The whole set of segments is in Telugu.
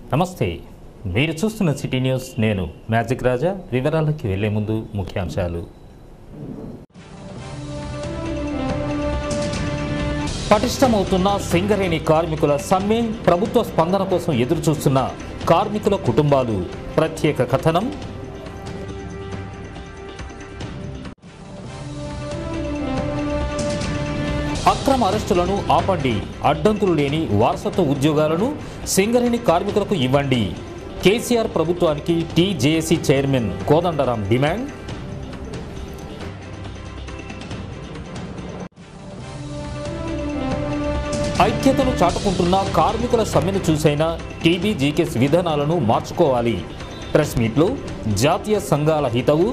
నమస్తే మీరు చూస్తున్న సిటీ న్యూస్ నేను మ్యాజిక్ రాజా వివరాలకి వెళ్లే ముందు ముఖ్యాంశాలు పటిష్టమవుతున్న సింగరేణి కార్మికుల సమ్మె ప్రభుత్వ స్పందన కోసం ఎదురు చూస్తున్న కార్మికుల కుటుంబాలు ప్రత్యేక కథనం అక్రమ అరెస్టులను ఆపండి అడ్డంకులు లేని వారసత్వ ఉద్యోగాలను సింగరేణి కార్మికులకు ఇవ్వండి కేసీఆర్ ప్రభుత్వానికి టీజేఏసీ చైర్మన్ కోదండరాం డిమాండ్ ఐక్యతను చాటుకుంటున్న కార్మికుల సమ్మెను చూసైన టీబీజీకేస్ విధానాలను మార్చుకోవాలి ప్రెస్ మీట్లో జాతీయ సంఘాల హితవు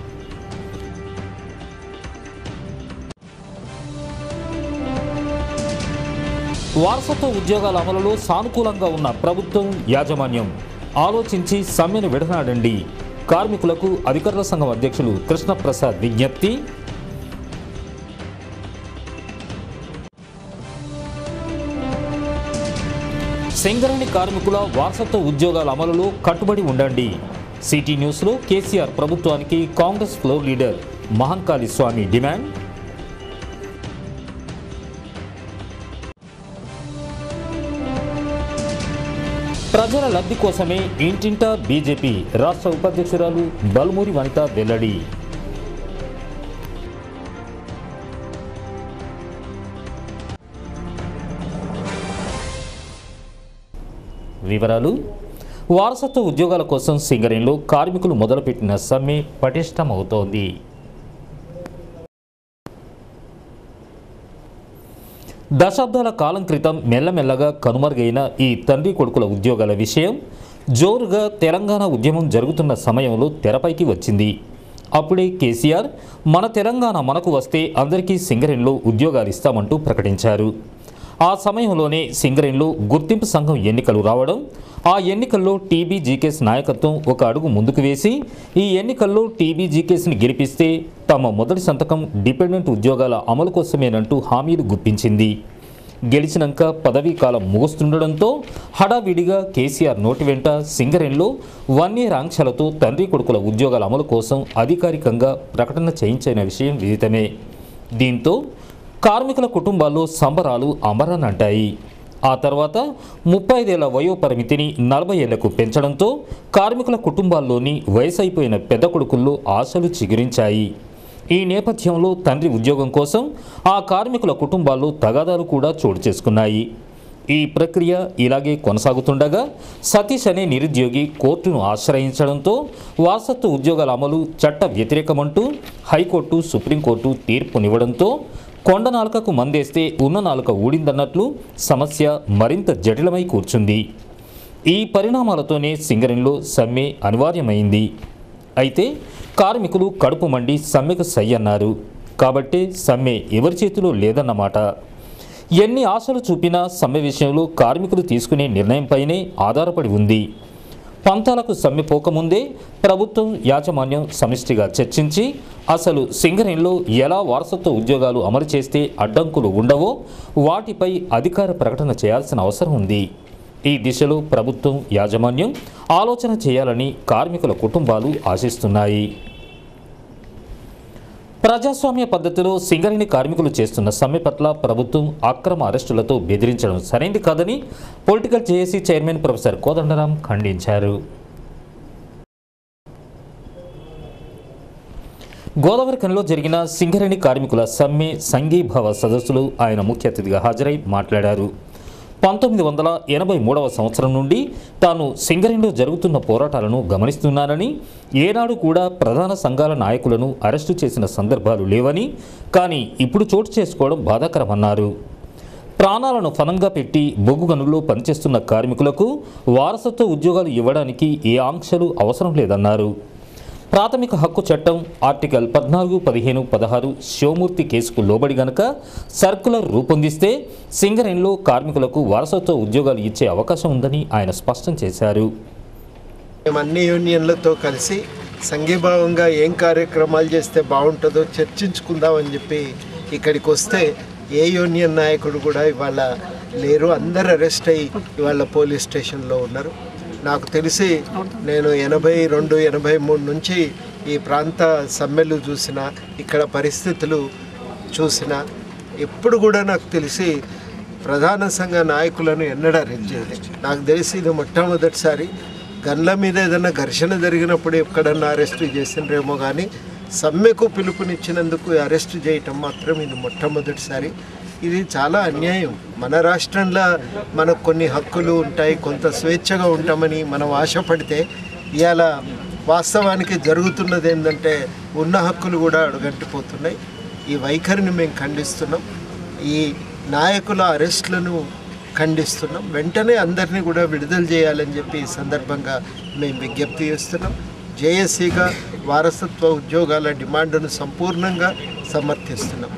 వారసత్వ ఉద్యోగాల అమలులో సానుకూలంగా ఉన్న ప్రభుత్వం యాజమాన్యం ఆలోచించి సమ్మెను విడనాడండి కార్మికులకు అధికారుల సంఘం అధ్యక్షులు కృష్ణప్రసాద్ విజ్ఞప్తి సింగరేణి కార్మికుల వారసత్వ ఉద్యోగాల అమలులో కట్టుబడి ఉండండి సిటీ న్యూస్లో కేసీఆర్ ప్రభుత్వానికి Congress floor leader Mahankali Swamy demand ప్రజల లబ్ధి కోసమే ఇంటింటా బీజేపీ రాష్ట్ర ఉపాధ్యక్షురాలు బల్మూరి వనిత వెల్లడి వివరాలు వారసత్వ ఉద్యోగాల కోసం సింగరేణిలో కార్మికులు మొదలుపెట్టిన సమ్మె పటిష్టమవుతోంది దశాబ్దాల కాలం క్రితం మెల్లమెల్లగా కనుమరుగైన ఈ తండ్రి కొడుకుల ఉద్యోగాల విషయం జోరుగా తెలంగాణ ఉద్యమం జరుగుతున్న సమయంలో తెరపైకి వచ్చింది అప్పుడే కేసీఆర్ మన తెలంగాణ మనకు వస్తే అందరికీ సింగరేణిలో ఉద్యోగాలు ఇస్తామంటూ ప్రకటించారు ఆ సమయంలోనే సింగరేణిలో గుర్తింపు సంఘం ఎన్నికలు రావడం ఆ ఎన్నికల్లో టీబీజీకేస్ నాయకత్వం ఒక అడుగు ముందుకు వేసి ఈ ఎన్నికల్లో టీబీజీకేస్ని గెలిపిస్తే తమ మొదటి సంతకం డిపెండెంట్ ఉద్యోగాల అమలు కోసమేనంటూ హామీలు గుప్పించింది గెలిచినాక పదవీ కాలం ముగుస్తుండడంతో హడావిడిగా కేసీఆర్ నోటి వెంట సింగరేణిలో వన్ ఇయర్ ఆంక్షలతో తండ్రి కొడుకుల ఉద్యోగాల అమలు కోసం అధికారికంగా ప్రకటన చేయించిన విషయం విదితమే దీంతో కార్మికుల కుటుంబాల్లో సంబరాలు అమరనంటాయి ఆ తర్వాత ముప్పై ఐదేళ్ల వయో పరిమితిని నలభై ఏళ్లకు పెంచడంతో కార్మికుల కుటుంబాల్లోని వయసు అయిపోయిన పెద్ద కొడుకుల్లో ఆశలు చిగురించాయి ఈ నేపథ్యంలో తండ్రి ఉద్యోగం కోసం ఆ కార్మికుల కుటుంబాల్లో తగాదాలు కూడా చోటు చేసుకున్నాయి ఈ ప్రక్రియ ఇలాగే కొనసాగుతుండగా సతీష్ అనే నిరుద్యోగి కోర్టును ఆశ్రయించడంతో వారసత్వ ఉద్యోగాల అమలు చట్ట వ్యతిరేకమంటూ హైకోర్టు సుప్రీంకోర్టు తీర్పునివ్వడంతో కొండ నాలుకకు మందేస్తే ఉన్న నాలుక ఊడిందన్నట్లు సమస్య మరింత జటిలమై కూర్చుంది ఈ పరిణామాలతోనే సింగరేణిలో సమ్మె అనివార్యమైంది అయితే కార్మికులు కడుపు మండి సమ్మెకు సై అన్నారు కాబట్టే సమ్మె ఎవరి చేతిలో లేదన్నమాట ఎన్ని ఆశలు చూపినా సమ్మె విషయంలో కార్మికులు తీసుకునే నిర్ణయంపైనే ఆధారపడి ఉంది పంతాలకు సమ్మె పోకముందే ప్రభుత్వం యాజమాన్యం సమిష్టిగా చర్చించి అసలు సింగరేణిలో ఎలా వారసత్వ ఉద్యోగాలు అమలు చేస్తే అడ్డంకులు ఉండవో వాటిపై అధికార ప్రకటన చేయాల్సిన అవసరం ఉంది ఈ దిశలో ప్రభుత్వం యాజమాన్యం ఆలోచన చేయాలని కార్మికుల కుటుంబాలు ఆశిస్తున్నాయి ప్రజాస్వామ్య పద్ధతిలో సింగరేణి కార్మికులు చేస్తున్న సమ్మె పట్ల ప్రభుత్వం అక్రమ అరెస్టులతో బెదిరించడం సరైంది కాదని political JAC chairman professor Kodandaram ఖండించారు గోదావరిఖనిలో జరిగిన సింగరేణి కార్మికుల సమ్మె సంఘీభావ సదస్సులు ఆయన ముఖ్య అతిథిగా హాజరై మాట్లాడారు పంతొమ్మిది వందల ఎనభై మూడవ సంవత్సరం నుండి తాను సింగరేణిలో జరుగుతున్న పోరాటాలను గమనిస్తున్నానని ఏనాడు కూడా ప్రధాన సంఘాల నాయకులను అరెస్టు చేసిన సందర్భాలు లేవని కానీ ఇప్పుడు చోటు చేసుకోవడం బాధాకరమన్నారు ప్రాణాలను ఫలంగా పెట్టి బొగ్గు గనుల్లో పనిచేస్తున్న కార్మికులకు వారసత్వ ఉద్యోగాలు ఇవ్వడానికి ఏ ఆంక్షలు అవసరం లేదన్నారు ప్రాథమిక హక్కు చట్టం ఆర్టికల్ పద్నాలుగు పదిహేను పదహారు శివమూర్తి కేసుకు లోబడి గనక సర్కులర్ రూపొందిస్తే సింగరేణిలో కార్మికులకు వారసత్వ ఉద్యోగాలు ఇచ్చే అవకాశం ఉందని ఆయన స్పష్టం చేశారు మేము అన్ని యూనియన్లతో కలిసి సంఘీభావంగా ఏం కార్యక్రమాలు చేస్తే బాగుంటుందో చర్చించుకుందామని చెప్పి ఇక్కడికి వస్తే ఏ యూనియన్ నాయకుడు కూడా ఇవాళ లేరు అందరు అరెస్ట్ అయ్యి ఇవాళ పోలీస్ స్టేషన్లో ఉన్నారు నాకు తెలిసి నేను ఎనభై రెండు ఎనభై మూడు నుంచి ఈ ప్రాంత సమ్మెలు చూసిన ఇక్కడ పరిస్థితులు చూసిన ఎప్పుడు కూడా నాకు తెలిసి ప్రధాన సంఘ నాయకులను ఎన్నడూ అరెస్ట్ చేయలేదు నాకు తెలిసి ఇది మొట్టమొదటిసారి గన్ల మీద ఏదైనా ఘర్షణ జరిగినప్పుడు ఎక్కడన్నా అరెస్టు చేసిండ్రేమో కానీ సమ్మెకు పిలుపునిచ్చినందుకు అరెస్టు చేయటం మాత్రం ఇది మొట్టమొదటిసారి ఇది చాలా అన్యాయం మన రాష్ట్రంలో మనకు కొన్ని హక్కులు ఉంటాయి కొంత స్వేచ్ఛగా ఉంటామని మనం ఆశపడితే ఇవాళ వాస్తవానికి జరుగుతున్నది ఏంటంటే ఉన్న హక్కులు కూడా అడుగంటిపోతున్నాయి ఈ వైఖరిని మేము ఖండిస్తున్నాం ఈ నాయకుల అరెస్టులను ఖండిస్తున్నాం వెంటనే అందరినీ కూడా విడుదల చేయాలని చెప్పి ఈ సందర్భంగా మేము విజ్ఞప్తి చేస్తున్నాం జేఏసీగా వారసత్వ ఉద్యోగాల డిమాండ్ను సంపూర్ణంగా సమర్థిస్తున్నాం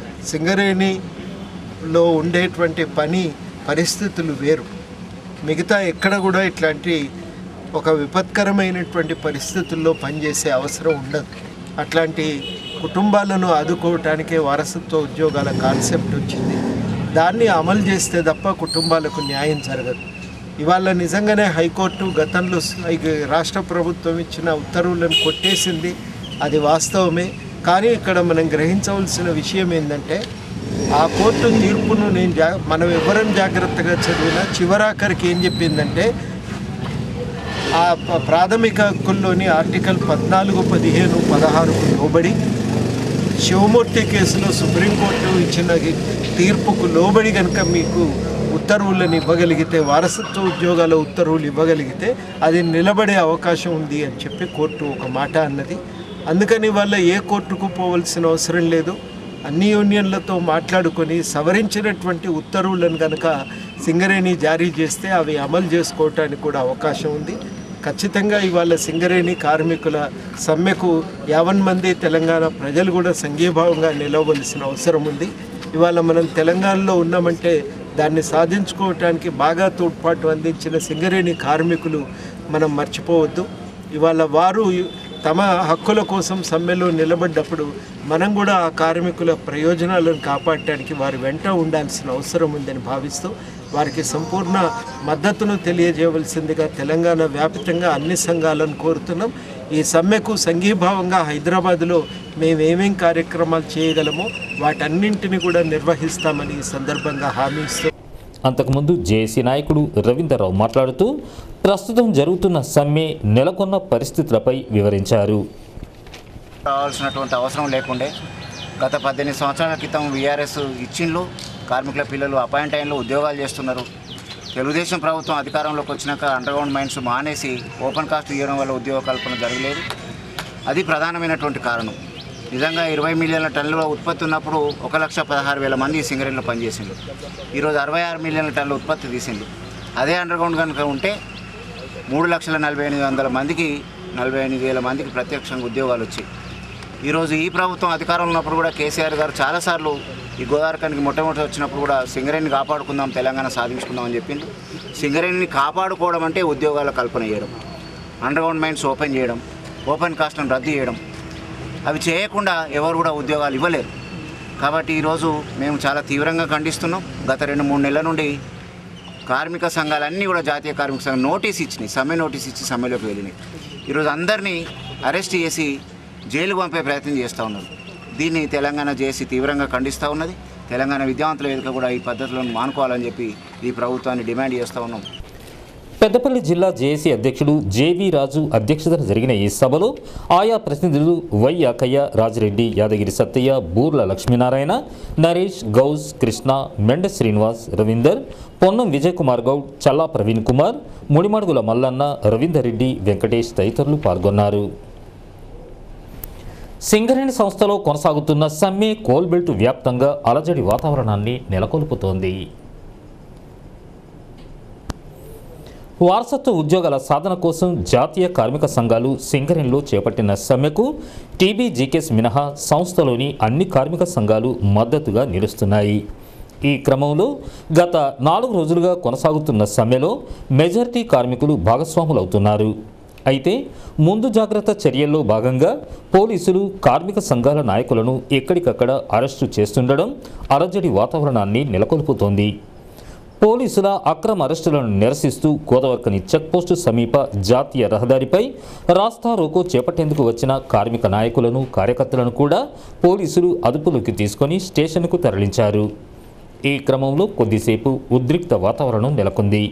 సింగరేణిలో ఉండేటువంటి పని పరిస్థితులు వేరు మిగతా ఎక్కడ కూడా ఇట్లాంటి ఒక విపత్కరమైనటువంటి పరిస్థితుల్లో పనిచేసే అవసరం ఉండదు అట్లాంటి కుటుంబాలను ఆదుకోవటానికే వారసత్వ ఉద్యోగాల కాన్సెప్ట్ వచ్చింది దాన్ని అమలు చేస్తే తప్ప కుటుంబాలకు న్యాయం జరగదు ఇవాళ నిజంగానే హైకోర్టు గతంలో స- ఈ రాష్ట్ర ప్రభుత్వం ఇచ్చిన ఉత్తర్వులను కొట్టేసింది అది వాస్తవమే కానీ ఇక్కడ మనం గ్రహించవలసిన విషయం ఏంటంటే ఆ కోర్టు తీర్పును నేను జా మనం ఎవరం జాగ్రత్తగా చదివినా చివరాఖరికి ఏం చెప్పిందంటే ఆ ప- ప్రాథమిక హక్కుల్లోని ఆర్టికల్ పద్నాలుగు పదిహేను పదహారుకు లోబడి శివమూర్తి కేసులో సుప్రీంకోర్టు ఇచ్చిన ఈ తీర్పుకు లోబడి కనుక మీకు ఉత్తర్వులను ఇవ్వగలిగితే వారసత్వ ఉద్యోగాల ఉత్తర్వులు ఇవ్వగలిగితే అది నిలబడే అవకాశం ఉంది అని చెప్పి కోర్టు ఒక మాట అన్నది అందుకని వాళ్ళ ఏ కోర్టుకు పోవలసిన అవసరం లేదు అన్ని యూనియన్లతో మాట్లాడుకొని సవరించినటువంటి ఉత్తర్వులను కనుక సింగరేణి జారీ చేస్తే అవి అమలు చేసుకోవటానికి కూడా అవకాశం ఉంది ఖచ్చితంగా ఇవాళ సింగరేణి కార్మికుల సమ్మెకు యావన్ మంది తెలంగాణ ప్రజలు కూడా సంఘీభావంగా నిలవలసిన అవసరం ఉంది ఇవాళ మనం తెలంగాణలో ఉన్నామంటే దాన్ని సాధించుకోవటానికి బాగా తోడ్పాటు అందించిన సింగరేణి కార్మికులు మనం మర్చిపోవద్దు ఇవాళ వారు తమ హక్కుల కోసం సమ్మెలో నిలబడ్డప్పుడు మనం కూడా ఆ కార్మికుల ప్రయోజనాలను కాపాడటానికి వారి వెంట ఉండాల్సిన అవసరం ఉందని భావిస్తూ వారికి సంపూర్ణ మద్దతును తెలియజేయవలసిందిగా తెలంగాణ వ్యాప్తంగా అన్ని సంఘాలను కోరుతున్నాం ఈ సమ్మెకు సంఘీభావంగా హైదరాబాదులో మేము ఏమేం కార్యక్రమాలు చేయగలమో వాటన్నింటిని కూడా నిర్వహిస్తామని ఈ సందర్భంగా హామీ ఇస్తూ అంతకుముందు జేఏసీ నాయకుడు రవీంద్రరావు మాట్లాడుతూ ప్రస్తుతం జరుగుతున్న సమ్మె నెలకొన్న పరిస్థితులపై వివరించారు రావాల్సినటువంటి అవసరం లేకుండే గత పద్దెనిమిది సంవత్సరాల క్రితం వీఆర్ఎస్ ఇచ్చిండ్లు కార్మికుల పిల్లలు అపాయింట్ అయిన్లు ఉద్యోగాలు చేస్తున్నారు తెలుగుదేశం ప్రభుత్వం అధికారంలోకి వచ్చినాక అండర్గ్రౌండ్ మైన్స్ మానేసి ఓపెన్ కాస్ట్ ఇవ్వడం వల్ల ఉద్యోగ కల్పన జరగలేదు అది ప్రధానమైనటువంటి కారణం నిజంగా ఇరవై మిలియన్ల టన్నుల ఉత్పత్తి ఉన్నప్పుడు ఒక లక్ష పదహారు వేల మంది సింగరేణిలో పనిచేసిండ్రు ఈరోజు అరవై ఆరు మిలియన్ల టన్నుల ఉత్పత్తి తీసిండ్రు అదే అండర్గ్రౌండ్ కనుక ఉంటే మూడు లక్షల నలభై ఎనిమిది వందల మందికి నలభై ఎనిమిది వేల మందికి ప్రత్యక్షంగా ఉద్యోగాలు వచ్చాయి ఈరోజు ఈ ప్రభుత్వం అధికారంలో ఉన్నప్పుడు కూడా కేసీఆర్ గారు చాలాసార్లు ఈ గోదావరికానికి మొట్టమొదటి వచ్చినప్పుడు కూడా సింగరేణిని కాపాడుకుందాం తెలంగాణ సాధించుకుందాం అని చెప్పిండు సింగరేణిని కాపాడుకోవడం అంటే ఉద్యోగాల కల్పన చేయడం అండర్గ్రౌండ్ మైన్స్ ఓపెన్ చేయడం ఓపెన్ కాస్ట్లను రద్దు చేయడం అవి చేయకుండా ఎవరు కూడా ఉద్యోగాలు ఇవ్వలేరు కాబట్టి ఈరోజు మేము చాలా తీవ్రంగా ఖండిస్తున్నాం గత రెండు మూడు నెలల నుండి కార్మిక సంఘాలన్నీ కూడా జాతీయ కార్మిక సంఘం నోటీస్ ఇచ్చినాయి సమ్మె నోటీస్ ఇచ్చి సమ్మెలోకి వెళ్ళినాయి ఈరోజు అందరినీ అరెస్ట్ చేసి జైలు పంపే ప్రయత్నం చేస్తూ ఉన్నారు దీన్ని తెలంగాణ చేసి తీవ్రంగా ఖండిస్తూ ఉన్నది తెలంగాణ విద్యావంతుల వేదిక కూడా ఈ పద్ధతులను మానుకోవాలని చెప్పి ఈ ప్రభుత్వాన్ని డిమాండ్ చేస్తూ ఉన్నాం పెద్దపల్లి జిల్లా జేఏసీ అధ్యక్షుడు జేవి రాజు అధ్యక్షతన జరిగిన ఈ సభలో ఆయా ప్రతినిధులు వై యాకయ్య రాజిరెడ్డి యాదగిరి సత్తయ్య బూర్ల లక్ష్మీనారాయణ నరేష్ గౌస్ కృష్ణ మెండ శ్రీనివాస్ రవీందర్ పొన్నం విజయ్ కుమార్ గౌడ్ చల్లా ప్రవీణ్ కుమార్ ముడిమడుగుల మల్లన్న రవీందర్ రెడ్డి వెంకటేష్ తదితరులు పాల్గొన్నారు సింగరేణి సంస్థలో కొనసాగుతున్న సమ్మె కోల్బెల్ట్ వ్యాప్తంగా అలజడి వాతావరణాన్ని నెలకొల్పుతోంది వారసత్వ ఉద్యోగాల సాధన కోసం జాతీయ కార్మిక సంఘాలు సింగరేణిలో చేపట్టిన సమ్మెకు టీబీజీకేస్ మినహా సంస్థలోని అన్ని కార్మిక సంఘాలు మద్దతుగా నిలుస్తున్నాయి ఈ క్రమంలో గత నాలుగు రోజులుగా కొనసాగుతున్న సమ్మెలో మెజారిటీ కార్మికులు భాగస్వాములవుతున్నారు అయితే ముందు జాగ్రత్త చర్యల్లో భాగంగా పోలీసులు కార్మిక సంఘాల నాయకులను ఎక్కడికక్కడ అరెస్టు చేస్తుండడం అలజడి వాతావరణాన్ని నెలకొల్పుతోంది పోలీసుల అక్రమ అరెస్టులను నిరసిస్తూ గోదావరికని చెక్పోస్టు సమీప జాతీయ రహదారిపై రాస్తా రోకో చేపట్టేందుకు వచ్చిన కార్మిక నాయకులను కార్యకర్తలను కూడా పోలీసులు అదుపులోకి తీసుకొని స్టేషన్కు తరలించారు ఈ క్రమంలో కొద్దిసేపు ఉద్రిక్త వాతావరణం నెలకొంది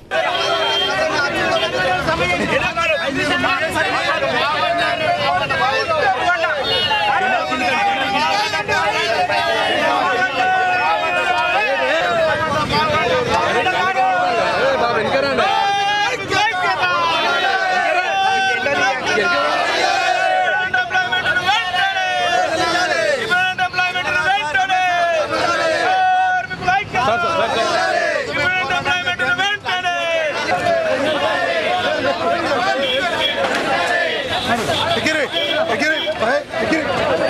ఎగిరి ఎగిరి పై, ఎగిరి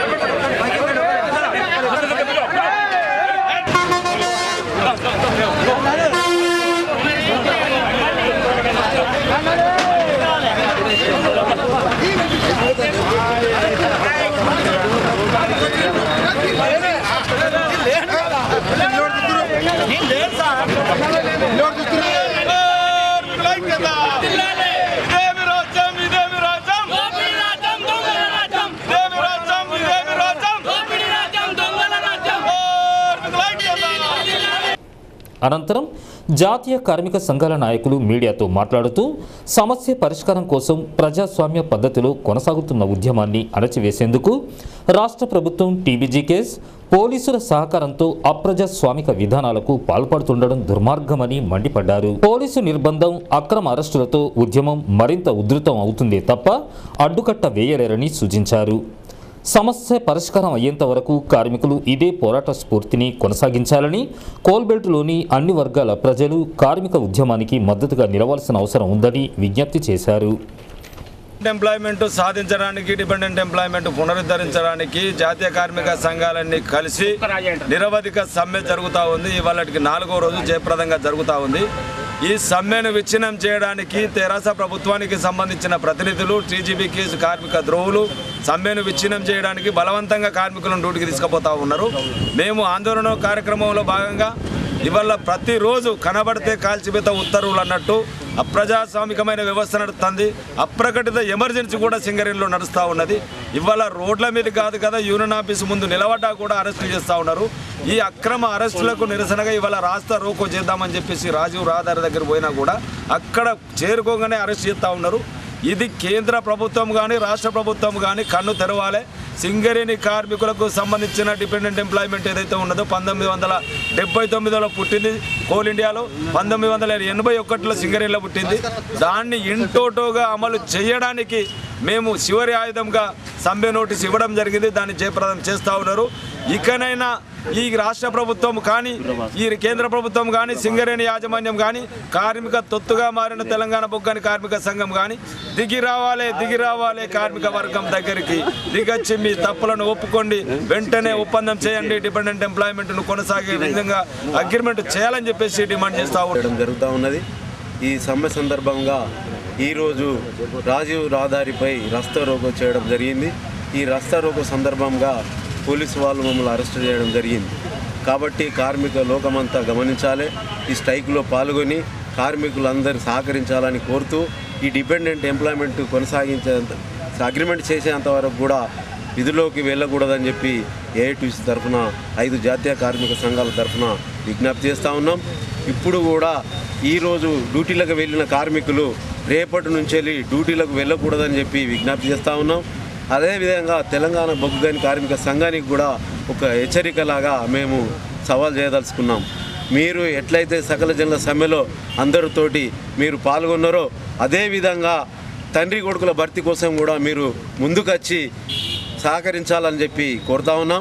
అనంతరం జాతీయ కార్మిక సంఘాల నాయకులు మీడియాతో మాట్లాడుతూ సమస్య పరిష్కారం కోసం ప్రజాస్వామ్య పద్ధతిలో కొనసాగుతున్న ఉద్యమాన్ని అణచివేసేందుకు రాష్ట్ర ప్రభుత్వం టీబీజీ కేస్ పోలీసుల సహకారంతో అప్రజాస్వామిక విధానాలకు పాల్పడుతుండడం దుర్మార్గమని మండిపడ్డారు పోలీసు నిర్బంధం అక్రమ అరెస్టులతో ఉద్యమం మరింత ఉధృతం అవుతుందే తప్ప అడ్డుకట్ట వేయలేరని సూచించారు సమస్య పరిష్కారం అయ్యేంత వరకు కార్మికులు ఇదే పోరాట స్ఫూర్తిని కొనసాగించాలని కోల్బెల్ట్లోని అన్ని వర్గాల ప్రజలు కార్మిక ఉద్యమానికి మద్దతుగా నిలవాల్సిన అవసరం ఉందని విజ్ఞప్తి చేశారు ఎంప్లాయ్మెంట్ సాధించడానికి డిపెండెంట్ ఎంప్లాయ్మెంట్ పునరుద్ధరించడానికి జాతీయ కార్మిక సంఘాలన్నీ కలిసి నిరవధిక సమ్మె జరుగుతూ ఉంది ఇవాళకి నాలుగో రోజు జయప్రదంగా జరుగుతూ ఉంది ఈ సమ్మెను విచ్ఛిన్నం చేయడానికి తెరాస ప్రభుత్వానికి సంబంధించిన ప్రతినిధులు టీజీబీకి కార్మిక ద్రోవులు సమ్మెను విచ్ఛిన్నం చేయడానికి బలవంతంగా కార్మికులను డ్యూటీకి తీసుకుపోతా ఉన్నారు మేము ఆందోళన కార్యక్రమంలో భాగంగా ఇవాళ ప్రతిరోజు కనబడితే కాల్చివేత ఉత్తర్వులు అన్నట్టు అప్రజాస్వామికమైన వ్యవస్థ నడుస్తుంది అప్రకటిత ఎమర్జెన్సీ కూడా సింగరేణిలో నడుస్తూ ఉన్నది ఇవాళ రోడ్ల మీద కాదు కదా యూనియన్ ఆఫీస్ ముందు నిలబడ్డా కూడా అరెస్టులు చేస్తూ ఉన్నారు ఈ అక్రమ అరెస్టులకు నిరసనగా ఇవాళ రాస్తా రోకో చేద్దామని చెప్పేసి రాజీవ్ రహదారి దగ్గర పోయినా కూడా అక్కడ చేరుకోగానే అరెస్ట్ చేస్తూ ఉన్నారు ఇది కేంద్ర ప్రభుత్వం కానీ రాష్ట్ర ప్రభుత్వం కానీ కన్ను తెరవాలి సింగరేణి కార్మికులకు సంబంధించిన డిపెండెంట్ ఎంప్లాయ్మెంట్ ఏదైతే ఉన్నదో పంతొమ్మిది వందల డెబ్బై తొమ్మిదిలో పుట్టింది కోల్ ఇండియాలో పంతొమ్మిది వందల ఎనభై ఒకటిలో సింగరేణిలో పుట్టింది దాన్ని ఇంటోటోగా అమలు చేయడానికి మేము చివరి ఆయుధంగా సమ్మె నోటీస్ ఇవ్వడం జరిగింది దాన్ని జయప్రదం చేస్తూ ఉన్నారు ఇకనైనా ఈ రాష్ట్ర ప్రభుత్వం కానీ ఈ కేంద్ర ప్రభుత్వం కానీ సింగరేణి యాజమాన్యం కానీ కార్మిక తొత్తుగా మారిన తెలంగాణ బొగ్గని కార్మిక సంఘం కానీ దిగి రావాలి దిగి రావాలి కార్మిక వర్గం దగ్గరికి దిగొచ్చి మీ తప్పులను ఒప్పుకోండి వెంటనే ఒప్పందం చేయండి డిపెండెంట్ ఎంప్లాయ్మెంట్ను కొనసాగే విధంగా అగ్రిమెంట్ చేయాలని చెప్పేసి డిమాండ్ చేస్తా ఉన్నాం చేయడం జరుగుతూ ఉన్నది ఈ సమ్మె సందర్భంగా ఈరోజు రాజీవ్ రహదారిపై రస్తా రోకో చేయడం జరిగింది ఈ రస్తా రోకో సందర్భంగా పోలీసు వాళ్ళు మమ్మల్ని అరెస్ట్ చేయడం జరిగింది కాబట్టి కార్మిక లోకమంతా గమనించాలి ఈ స్ట్రైక్లో పాల్గొని కార్మికులందరూ సహకరించాలని కోరుతూ ఈ డిపెండెంట్ ఎంప్లాయ్మెంట్ కొనసాగించేంత అగ్రిమెంట్ చేసేంత వరకు కూడా విధులోకి వెళ్ళకూడదని చెప్పి ఏఐటీసీ తరఫున ఐదు జాతీయ కార్మిక సంఘాల తరఫున విజ్ఞప్తి చేస్తూ ఉన్నాం ఇప్పుడు కూడా ఈరోజు డ్యూటీలకు వెళ్ళిన కార్మికులు రేపటి నుంచి వెళ్ళి డ్యూటీలకు వెళ్ళకూడదని చెప్పి విజ్ఞప్తి చేస్తూ ఉన్నాం అదేవిధంగా తెలంగాణ బొగ్గుగని కార్మిక సంఘానికి కూడా ఒక హెచ్చరికలాగా మేము సవాల్ చేయదలుచుకున్నాం మీరు ఎట్లయితే సకల జనుల సమ్మెలో అందరితోటి మీరు పాల్గొన్నారో అదేవిధంగా తండ్రి కొడుకుల భర్తీ కోసం కూడా మీరు ముందుకొచ్చి సహకరించాలని చెప్పి కోరుతా ఉన్నాం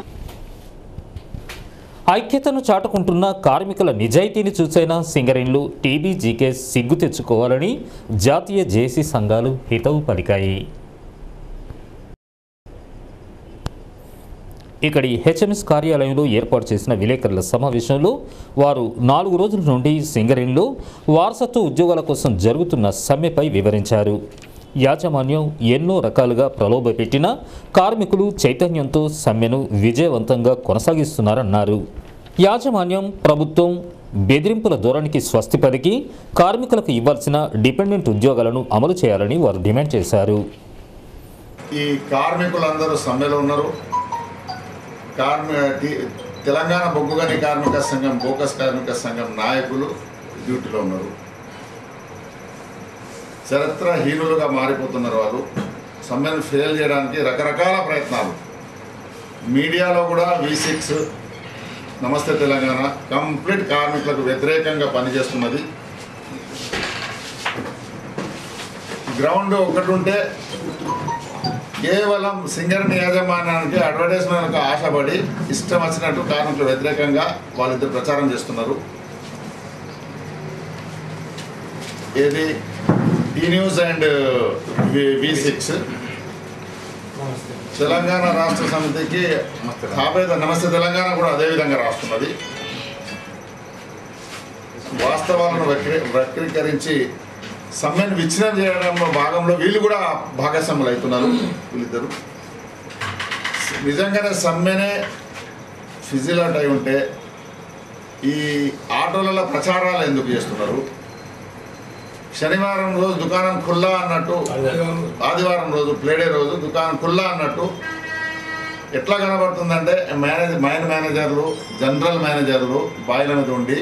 ఐక్యతను చాటుకుంటున్న కార్మికుల నిజాయితీని చూసైనా సింగరేణులు టీబీజీకే సిగ్గు తెచ్చుకోవాలని జాతీయ జేసీ సంఘాలు హితవు పలికాయి ఇక్కడి హెచ్ఎంఎస్ కార్యాలయంలో ఏర్పాటు చేసిన విలేకరుల సమావేశంలో వారు నాలుగు రోజుల నుండి సింగరేణిలో వారసత్వ ఉద్యోగాల కోసం జరుగుతున్న సమ్మెపై వివరించారు యాజమాన్యం ఎన్నో రకాలుగా ప్రలోభపెట్టినా కార్మికులు చైతన్యంతో సమ్మెను విజయవంతంగా కొనసాగిస్తున్నారన్నారు యాజమాన్యం ప్రభుత్వం బెదిరింపుల ధోరణికి స్వస్తి పలికి కార్మికులకు ఇవ్వాల్సిన డిపెండెంట్ ఉద్యోగాలను అమలు చేయాలని వారు డిమాండ్ చేశారు ఈ కార్మికులందరూ సమ్మెలో ఉన్నారు కార్మి టి- తెలంగాణ బొగ్గుగని కార్మిక సంఘం బోకస్ కార్మిక సంఘం నాయకులు డ్యూటీలో ఉన్నారు చరిత్రహీనులుగా మారిపోతున్నారు వాళ్ళు సమ్మెను ఫెయిల్ చేయడానికి రకరకాల ప్రయత్నాలు మీడియాలో కూడా వి సిక్స్ నమస్తే తెలంగాణ కంప్లీట్ కార్మికులకు వ్యతిరేకంగా పనిచేస్తున్నది గ్రౌండ్ ఒకటి ఉంటే కేవలం సింగరేణి యాజమాన్యానికి అడ్వర్టైజ్మెంట్లకు ఆశపడి ఇష్టం వచ్చినట్టు కార్మికులు వ్యతిరేకంగా వాళ్ళిద్దరు ప్రచారం చేస్తున్నారు ఏది T news and V six Telangana Rashtra సమితికి తాబేద నమస్తే తెలంగాణ కూడా అదే విధంగా రాస్తున్నది వాస్తవాలను వక్రీ వక్రీకరించి సమ్మెను విచ్ఛిన్నం చేయడంలో భాగంలో వీళ్ళు కూడా భాగస్వాములు అవుతున్నారు వీళ్ళిద్దరు నిజంగానే సమ్మెనే ఫిజిలాట్ అయి ఉంటే ఈ ఆటోలలో ప్రచారాలు ఎందుకు చేస్తున్నారు శనివారం రోజు దుకాణం ఖుల్లా అన్నట్టు ఆదివారం రోజు ప్లేడే రోజు దుకాణం ఖుల్లా అన్నట్టు ఎట్లా కనబడుతుందంటే మేనేజర్ మైన్ మేనేజర్లు జనరల్ మేనేజర్లు బాయిల మీద ఉండి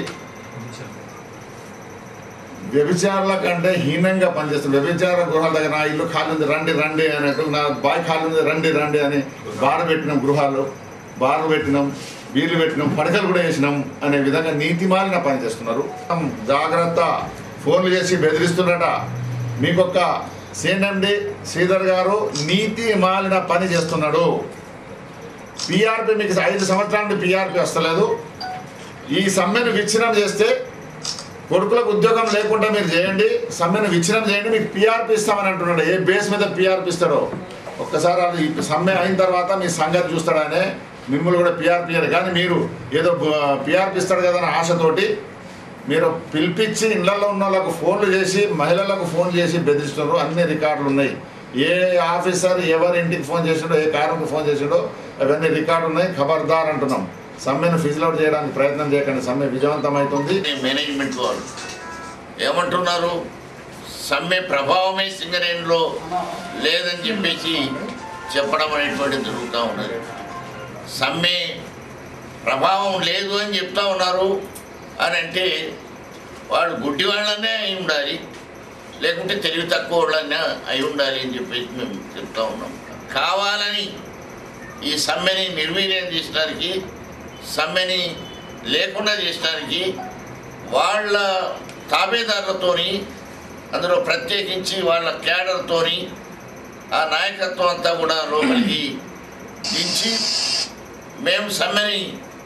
వ్యభిచారుల కంటే హీనంగా పనిచేస్తుంది వ్యభిచార గృహాల దగ్గర నా ఇల్లు ఖాళీ ఉంది రండి రండి అన్నట్టు నా బాయ్ ఖాళీ ఉంది రండి రండి అని బార్ పెట్టినాం గృహాలు బార్లు పెట్టినాం వీళ్ళు పెట్టినాం పడకలు కూడా వేసినాం అనే విధంగా నీతి మాలిన పనిచేస్తున్నారు జాగ్రత్త ఫోన్లు చేసి బెదిరిస్తున్నట మీకొక్క సిఎన్ఎండి శ్రీధర్ గారు నీతి మాలిన పని చేస్తున్నాడు పిఆర్పి మీకు ఐదు సంవత్సరాల నుండి పిఆర్పి వస్తలేదు ఈ సమ్మెను విచ్ఛిన్నం చేస్తే కొడుకులకు ఉద్యోగం లేకుండా మీరు చేయండి సమ్మెను విచ్ఛిన్నం చేయండి మీకు పిఆర్పి ఇస్తామని అంటున్నాడు ఏ బేస్ మీద పిఆర్పి ఇస్తాడో ఒక్కసారి అది ఈ సమ్మె అయిన తర్వాత మీ సంగతి చూస్తాడనే మిమ్మల్ని కూడా పిఆర్పి ఇయ్యరు కానీ మీరు ఏదో పిఆర్పి ఇస్తాడు కదా అని ఆశతోటి మీరు పిలిపించి ఇళ్లలో ఉన్న వాళ్ళకు ఫోన్లు చేసి మహిళలకు ఫోన్ చేసి బెదిరిస్తున్నారు అన్ని రికార్డులు ఉన్నాయి ఏ ఆఫీసర్ ఎవరి ఇంటికి ఫోన్ చేసిండో ఏ కార్మికు ఫోన్ చేసిండో అవన్నీ రికార్డు ఉన్నాయి ఖబర్దార్ అంటున్నాం సమ్మెను ఫిజిలౌట్ చేయడానికి ప్రయత్నం చేయకండి సమ్మె విజయవంతమవుతుంది మేనేజ్మెంట్ వాళ్ళు ఏమంటున్నారు సమ్మె ప్రభావమే సింగరేణిలో లేదని చెప్పేసి చెప్పడం అనేటువంటిది జరుగుతూ ఉన్నది సమ్మె ప్రభావం లేదు అని చెప్తా ఉన్నారు అని అంటే వాడు గుడ్డి వాళ్ళనే అయి ఉండాలి లేకుంటే తెలివి తక్కువ వాళ్ళనే అయి ఉండాలి అని చెప్పేసి మేము చెప్తా ఉన్నాం కావాలని ఈ సమ్మెని నిర్వీర్యం చేసడానికి సమ్మెని లేకుండా చేసడానికి వాళ్ళ తాబేదారులతోని అందులో ప్రత్యేకించి వాళ్ళ క్యాడర్తోని ఆ నాయకత్వం అంతా కూడా లోపలికి దించి మేము సమ్మెని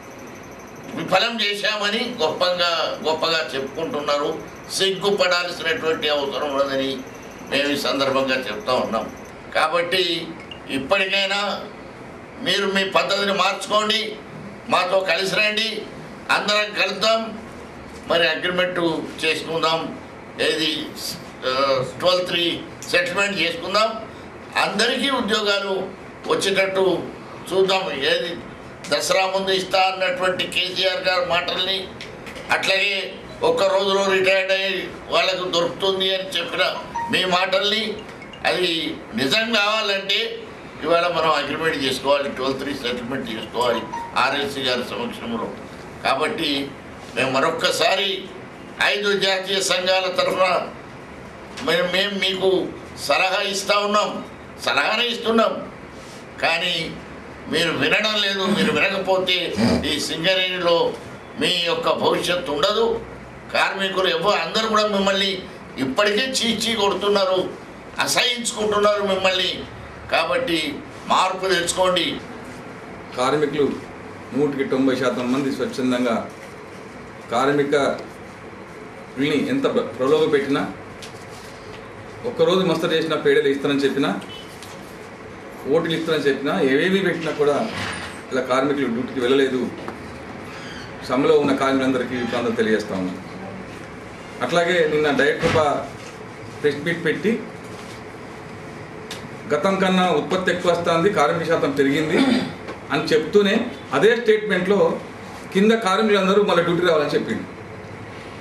విఫలం చేశామని గొప్పగా గొప్పగా చెప్పుకుంటున్నారు సిగ్గుపడాల్సినటువంటి అవసరం ఉన్నదని మేము ఈ సందర్భంగా చెప్తా ఉన్నాం కాబట్టి ఇప్పటికైనా మీరు మీ పద్ధతిని మార్చుకోండి మాతో కలిసి రండి అందరం కలుద్దాం మరి అగ్రిమెంట్ చేసుకుందాం ఏది ట్వెల్వ్ త్రీ సెటిల్మెంట్ చేసుకుందాం అందరికీ ఉద్యోగాలు వచ్చేటట్టు చూద్దాం ఏది దసరా ముందు ఇస్తా అన్నటువంటి కేసీఆర్ గారి మాటల్ని అట్లాగే ఒక్క రోజులో రిటైర్డ్ అయ్యి వాళ్ళకు దొరుకుతుంది అని చెప్పిన మీ మాటల్ని అది నిజం కావాలంటే ఇవాళ మనం అగ్రిమెంట్ చేసుకోవాలి ట్వెల్వ్ త్రీ సెటిల్మెంట్ చేసుకోవాలి ఆర్ఎల్సీ గారి సమక్షంలో కాబట్టి మేము మరొక్కసారి ఐదు జాతీయ సంఘాల తరఫున మేము మేము మీకు సలహా ఇస్తూ ఉన్నాం సలహానే ఇస్తున్నాం కానీ మీరు వినడం లేదు మీరు వినకపోతే ఈ సింగరేణిలో మీ యొక్క భవిష్యత్తు ఉండదు కార్మికులు ఎవరు అందరూ కూడా మిమ్మల్ని ఇప్పటికే చీచీ కొడుతున్నారు అసహించుకుంటున్నారు మిమ్మల్ని కాబట్టి మార్పు తెచ్చుకోండి కార్మికులు నూటికి తొంభై శాతం మంది స్వచ్ఛందంగా కార్మికుల్ని ఎంత ప్ర- ప్రలోభ పెట్టినా ఒక్కరోజు మస్తరు చేసిన పేడలు ఇస్తానని చెప్పినా ఓటులు ఇస్తానని చెప్పినా ఏవేవి పెట్టినా కూడా ఇలా కార్మికులు డ్యూటీకి వెళ్ళలేదు సమ్మెలో ఉన్న కార్మికులందరికీ ప్రాంతం తెలియజేస్తా ఉన్నాం అట్లాగే నిన్న డైరెక్టర్ ఒక ప్రెస్ మీట్ పెట్టి గతం కన్నా ఉత్పత్తి ఎక్కువ వస్తుంది కార్మిక శాతం పెరిగింది అని చెప్తూనే అదే స్టేట్మెంట్లో కింద కార్మికులందరూ మళ్ళీ డ్యూటీ రావాలని చెప్పింది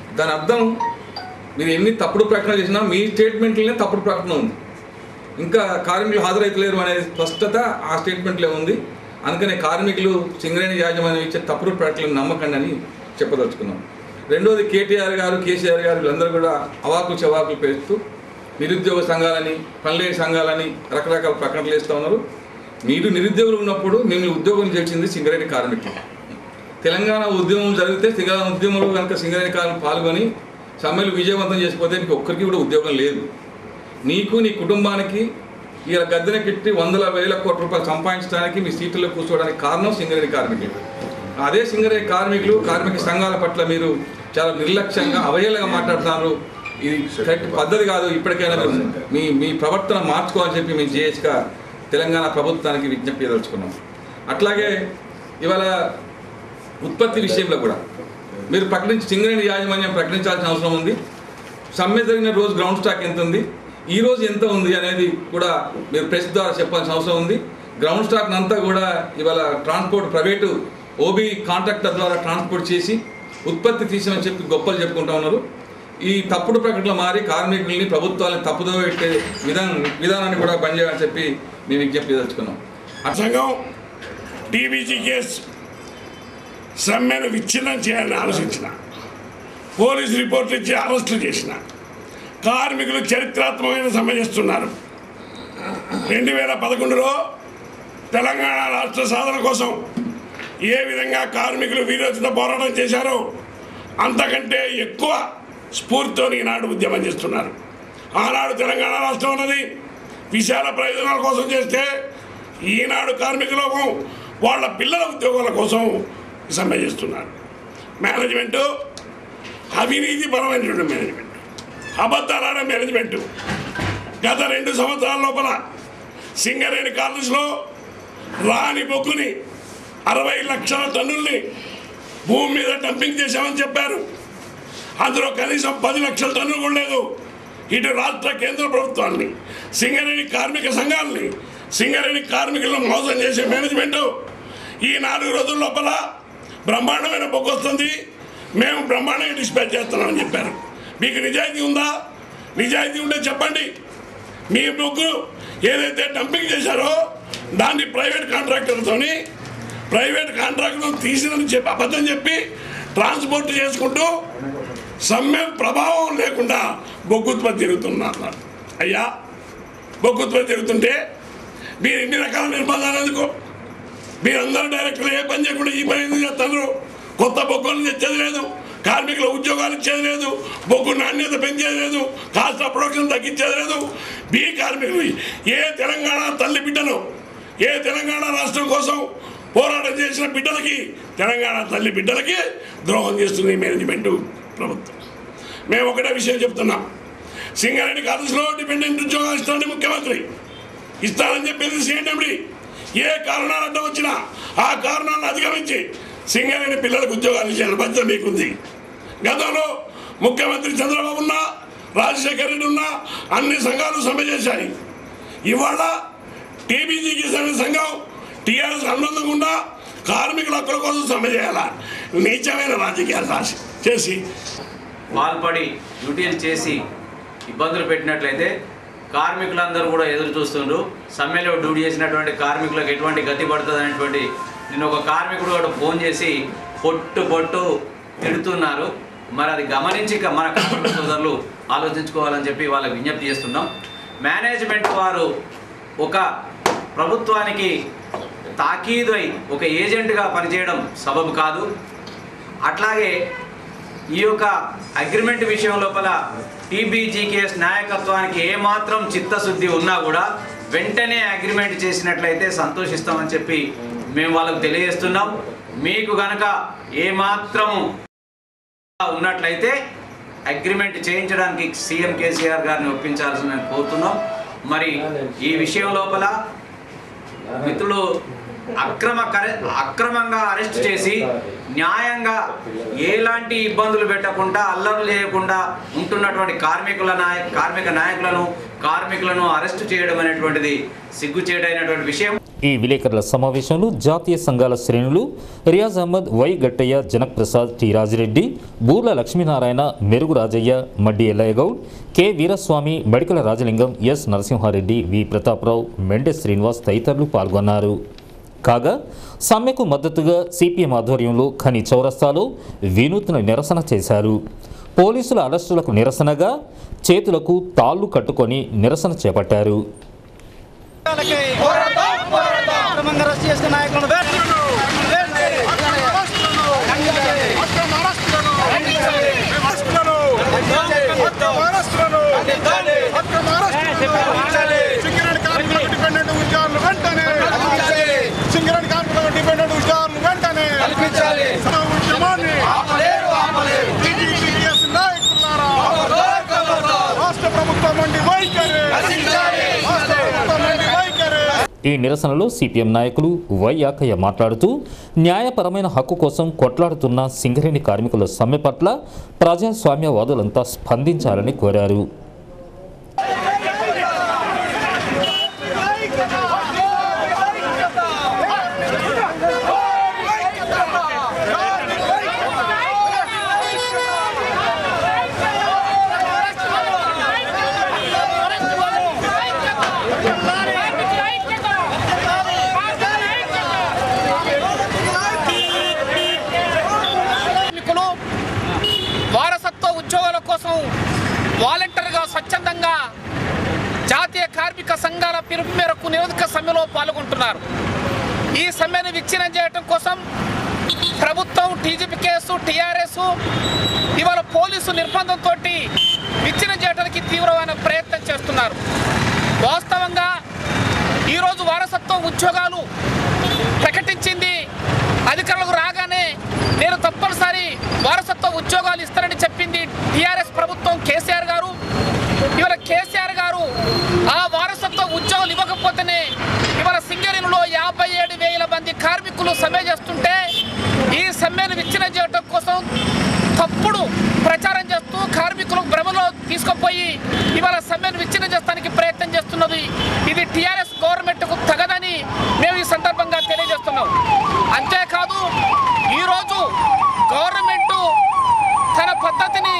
దాని అర్థం మీరు ఎన్ని తప్పుడు ప్రకటనలు చేసినా మీ స్టేట్మెంట్లోనే తప్పుడు ప్రకటన ఉంది ఇంకా కార్మికులు హాజరైతలేరు అనే స్పష్టత ఆ స్టేట్మెంట్లో ఉంది అందుకనే కార్మికులు సింగరేణి యాజమాన్యం ఇచ్చే తప్పుడు ప్రకటనలు నమ్మకండి అని చెప్పదలుచుకున్నాం రెండోది కేటీఆర్ గారు కేసీఆర్ గారు వీళ్ళందరూ కూడా అవాకులు చవాకులు పేస్తూ నిరుద్యోగ సంఘాలని పనిలేని సంఘాలని రకరకాల ప్రకటనలు వేస్తూ ఉన్నారు మీరు నిరుద్యోగులు ఉన్నప్పుడు మేము ఉద్యోగం చేసింది సింగరేణి కార్మికులు తెలంగాణ ఉద్యమం జరిగితే తెలంగాణ ఉద్యమంలో కనుక సింగరేణి కార్మికులు పాల్గొని సమ్మెలు విజయవంతం చేసిపోతే మీకు ఒక్కరికి కూడా ఉద్యోగం లేదు నీకు నీ కుటుంబానికి ఇలా గద్దెనకెట్టి వందల వేల కోట్ల రూపాయలు సంపాదించడానికి మీ సీట్లలో కూర్చోవడానికి కారణం సింగరేణి కార్మికులు అదే సింగరేణి కార్మికులు కార్మిక సంఘాల పట్ల మీరు చాలా నిర్లక్ష్యంగా అవహేళనగా మాట్లాడుతున్నారు ఇది కరెక్ట్ పద్ధతి కాదు ఇప్పటికైనా మీరు మీ మీ ప్రవర్తన మార్చుకోవాలని చెప్పి మేము జేహెచ్గా తెలంగాణ ప్రభుత్వానికి విజ్ఞప్తి చేయదలుచుకున్నాం అట్లాగే ఇవాళ ఉత్పత్తి విషయంలో కూడా మీరు ప్రకటించి సింగరేణి యాజమాన్యం ప్రకటించాల్సిన అవసరం ఉంది సమ్మె జరిగిన రోజు గ్రౌండ్ స్టాక్ ఎంత ఉంది ఈ రోజు ఎంత ఉంది అనేది కూడా మీరు ప్రెస్ ద్వారా చెప్పాల్సిన అవసరం ఉంది గ్రౌండ్ స్టాక్ అంతా కూడా ఇవాళ ట్రాన్స్పోర్ట్ ప్రైవేటు ఓబీ కాంట్రాక్టర్ ద్వారా ట్రాన్స్పోర్ట్ చేసి ఉత్పత్తి తీసామని చెప్పి గొప్పలు చెప్పుకుంటా ఉన్నారు ఈ తప్పుడు ప్రకటనలు మారి కార్మికుల్ని ప్రభుత్వాన్ని తప్పుదో పెట్టే విధానం విధానాన్ని కూడా బంద్ చేయాలని చెప్పి మేము విజ్ఞప్తి దలుచుకున్నాం సంఘం టీబీజీ కేసు సమ్మెను విచ్ఛిన్నం చేయాలని ఆలోచించిన పోలీసు రిపోర్ట్లు ఇచ్చి అరెస్టులు చేసిన కార్మికులు చరిత్రాత్మకమైన సమ్మె చేస్తున్నారు రెండు వేల పదకొండులో తెలంగాణ రాష్ట్ర సాధన కోసం ఏ విధంగా కార్మికులు వీరోచిత పోరాటం చేశారో అంతకంటే ఎక్కువ స్ఫూర్తితో ఈనాడు ఉద్యమం చేస్తున్నారు ఆనాడు తెలంగాణ రాష్ట్రం అన్నది విశాల ప్రయోజనాల కోసం చేస్తే ఈనాడు కార్మిక లోకం వాళ్ళ పిల్లల ఉద్యోగాల కోసం సమ్మె చేస్తున్నారు మేనేజ్మెంటు అవినీతి పరమైనటువంటి మేనేజ్మెంట్ అబద్ధాలాడే మేనేజ్మెంట్ గత రెండు సంవత్సరాల లోపల సింగరేణి కాలేజ్లో రాని బొగ్గుని అరవై లక్షల టన్నుల్ని భూమి మీద డంపింగ్ చేశామని చెప్పారు అందులో కనీసం పది లక్షల టన్నులు కూడా లేదు ఇటు రాష్ట్ర కేంద్ర ప్రభుత్వాన్ని సింగరేణి కార్మిక సంఘాలని సింగరేణి కార్మికులను మోసం చేసే మేనేజ్మెంట్ ఈ నాలుగు రోజుల లోపల బ్రహ్మాండమైన బొగ్గు వస్తుంది మేము బ్రహ్మాండంగా డిస్పాచ్ చేస్తున్నామని చెప్పారు మీకు నిజాయితీ ఉందా నిజాయితీ ఉంటే చెప్పండి మీ బొగ్గు ఏదైతే డంపింగ్ చేశారో దాన్ని ప్రైవేట్ కాంట్రాక్టర్తోని ప్రైవేట్ కాంట్రాక్టర్ తీసినని చెప్పి అబద్ధం చెప్పి ట్రాన్స్పోర్ట్ చేసుకుంటూ సమ్మె ప్రభావం లేకుండా బొగ్గు ఉత్పత్తి జరుగుతున్నారు అయ్యా బొగ్గు ఉత్పత్తి జరుగుతుంటే మీరు ఎన్ని రకాల నిర్బంధాలు ఎందుకు మీరందరూ డైరెక్టర్ ఏ పని చేయకుండా ఈ పని ఎందుకు చేస్తారు కొత్త బొగ్గులను తెచ్చేది లేదు కార్మికుల ఉద్యోగాలు ఇచ్చేది లేదు బొగ్గు నాణ్యత పెంచేది లేదు కాస్ట్ ఆఫ్ ప్రొడక్షన్ తగ్గించేది లేదు బీ కార్మికులు ఏ తెలంగాణ తల్లి బిడ్డలు ఏ తెలంగాణ రాష్ట్రం కోసం పోరాటం చేసిన బిడ్డలకి తెలంగాణ తల్లి బిడ్డలకి ద్రోహం చేస్తుంది ఈ మేనేజ్మెంట్ ప్రభుత్వం మేము ఒకటే విషయం చెప్తున్నాం సింగరేణి కాలేజ్లో డిపెండెంట్ ఉద్యోగాలు ఇస్తానని ముఖ్యమంత్రి ఇస్తానని చెప్పింది సీఎండి ఏ కారణాలు అడ్డం వచ్చినా ఆ కారణాలను అధిగమించి సింగరేణి పిల్లలకు ఉద్యోగాలు ఇచ్చిన బాధ్యత మీకుంది గతంలో ముఖ్యమంత్రి చంద్రబాబు ఉన్నా రాజశేఖర రెడ్డి ఉన్నా అన్ని సంఘాలు సమ్మె చేశాయి ఇవాళ టీబీజీకి సంఘం టీఆర్ఎస్ అనుబంధంగా ఉన్న కార్మికుల హక్కుల కోసం సమ్మె చేయాలా నీచమైన రాజకీయాలు రాసి చేసి పాల్పడి డ్యూటీలు చేసి ఇబ్బందులు పెట్టినట్లయితే కార్మికులందరూ కూడా ఎదురు చూస్తుండ్రు సమ్మెలో డ్యూటీ చేసినటువంటి కార్మికులకు ఎటువంటి గతి పడుతుంది అనేటువంటి నేను ఒక కార్మికుడు కూడా ఫోన్ చేసి పొట్టు పొట్టు తిడుతున్నారు మరి అది గమనించి ఇక మన కార్మిక సోదరులు ఆలోచించుకోవాలని చెప్పి వాళ్ళకి విజ్ఞప్తి చేస్తున్నాం మేనేజ్మెంట్ వారు ఒక ప్రభుత్వానికి తాకీదై ఒక ఏజెంట్గా పనిచేయడం సబబు కాదు అట్లాగే ఈ యొక్క అగ్రిమెంట్ విషయం లోపల టీబీజీకేఎస్ నాయకత్వానికి ఏమాత్రం చిత్తశుద్ధి ఉన్నా కూడా వెంటనే అగ్రిమెంట్ చేసినట్లయితే సంతోషిస్తామని చెప్పి మేము వాళ్ళకు తెలియజేస్తున్నాం మీకు గనక ఏమాత్రం ఉన్నట్లయితే అగ్రిమెంట్ చేయించడానికి సీఎం కేసీఆర్ గారిని ఒప్పించాల్సిన కోరుతున్నాం మరి ఈ విషయం లోపల మిత్రులు అక్రమ కరె అక్రమంగా అరెస్ట్ చేసి న్యాయంగా ఎలాంటి ఇబ్బందులు పెట్టకుండా అల్లర్లు చేయకుండా ఉంటున్నటువంటి కార్మికుల నాయ కార్మిక నాయకులను కార్మికులను అరెస్ట్ చేయడం అనేటువంటిది సిగ్గుచేటైనటువంటి విషయం ఈ విలేకరుల సమావేశంలో జాతీయ సంఘాల శ్రేణులు Riaz Ahmed Y Gattaiah Janak Prasad T Rajireddy Burla Lakshminarayana Merugu Rajaiah Maddi Ellaiah Goud K Veeraswamy Madikala Rajalingam S Narasimha Reddy V Prataparao Mende Srinivas తదితరులు పాల్గొన్నారు కాగా సమ్మెకు మద్దతుగా సిపిఎం ఆధ్వర్యంలో ఖని చౌరస్తాలో వినూత్న నిరసన చేశారు పోలీసుల అరెస్టులకు నిరసనగా చేతులకు తాళ్లు కట్టుకొని నిరసన చేపట్టారు అక్రమంగా అరెస్ట్ చేసిన నాయకులను సింగరేణి కార్మికులకు డిపెండెంట్ ఉద్యోగాలు వెంటనే సింగరేణి కార్మికులకు డిపెండెంట్ ఉద్యోగాలు వెంటనే ఉద్యమాన్ని TGTS నాయకులారా రాష్ట్ర ప్రభుత్వం నుండి వైఖరి రాష్ట్ర ప్రభుత్వం నుండి వైఖరి ఈ నిరసనలో సిపిఎం నాయకులు వై యాకయ్య మాట్లాడుతూ న్యాయపరమైన హక్కు కోసం కొట్లాడుతున్న సింగరేణి కార్మికుల సమ్మె పట్ల ప్రజాస్వామ్యవాదులంతా స్పందించాలని కోరారు కార్మికులు వారసత్వ ఉద్యోగాల కోసం వాలంటీర్గా స్వచ్ఛందంగా జాతీయ కార్మిక సంఘాల పిలుపు మేరకు నిరోధక సమ్మెలో పాల్గొంటున్నారు ఈ సమ్మెను విచ్ఛిన్నం చేయడం కోసం ప్రభుత్వం టీజీపీ కేసు టీఆర్ఎస్ ఇవాళ పోలీసు నిర్బంధంతో విచ్ఛిన్నం చేయడానికి తీవ్రమైన ప్రయత్నం చేస్తున్నారు వాస్తవంగా ఈరోజు వారసత్వం ఉద్యోగాలు ప్రకటించింది అధికారులకు రాగానే నేను తప్పనిసరి వారసత్వ ఉద్యోగాలు ఇస్తానని చెప్పింది టీఆర్ఎస్ ప్రభుత్వం కేసీఆర్ గారు ఇవాళ కేసీఆర్ గారు ఆ వారసత్వ ఉద్యోగాలు ఇవ్వకపోతేనే ఇవాళ సింగరేణిలో యాభై ఏడు వేల మంది కార్మికులు సమ్మె చేస్తుంటే ఈ సమ్మెను విచ్ఛిన్నం చేయడం కోసం తప్పుడు ప్రచారం చేస్తూ కార్మికులు భ్రమలో తీసుకుపోయి ఇవాళ సమ్మెను విచ్ఛిన్నం చేస్తానికి ప్రయత్నం చేస్తున్నది ఇది టీఆర్ఎస్ గవర్నమెంట్కు తగదని మేము ఈ సందర్భంగా తెలియజేస్తున్నాం అంతేకాదు ఈరోజు గవర్నమెంట్ తన పద్ధతిని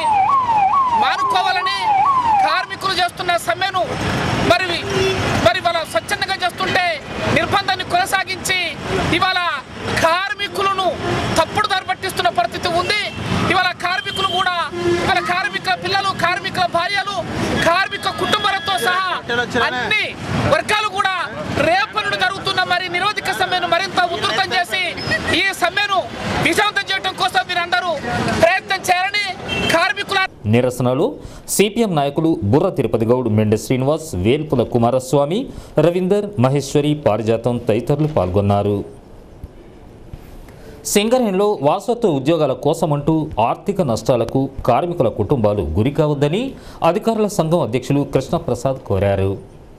మానుకోవాలని కార్మికులు చేస్తున్న సమ్మెను మరి మరి వాళ్ళ స్వచ్ఛందంగా చేస్తుంటే నిర్బంధాన్ని కొనసాగించి ఇవాళ కార్మికులను తప్పుడు దారి పట్టిస్తున్న పరిస్థితి ఉంది ఇవాళ కార్మికులు కూడా ఇవాళ కార్మికుల పిల్లలు కార్మికుల భార్యలు కార్మిక కుటుంబాలతో సహా అన్ని వర్గాలు కూడా రేపనుడు జరుగుతున్న మరి నిరోధక సమ్మెను మరింత ఉధృతం చేసి ఈ సమ్మెను విజయవంతం చేయడం కోసం మీరందరూ ప్రయత్నం చేయాలని కార్మికుల నిరసనలో సిపిఎం నాయకులు బుర్ర తిరుపతి గౌడ్ మెండె శ్రీనివాస్ వేల్పుల కుమారస్వామి రవీందర్ మహేశ్వరి పారిజాతం తదితరులు పాల్గొన్నారు సింగరేణిలో వారసత్వ ఉద్యోగాల కోసమంటూ ఆర్థిక నష్టాలకు కార్మికుల కుటుంబాలు గురి కావద్దని అధికారుల సంఘం అధ్యక్షులు కృష్ణప్రసాద్ కోరారు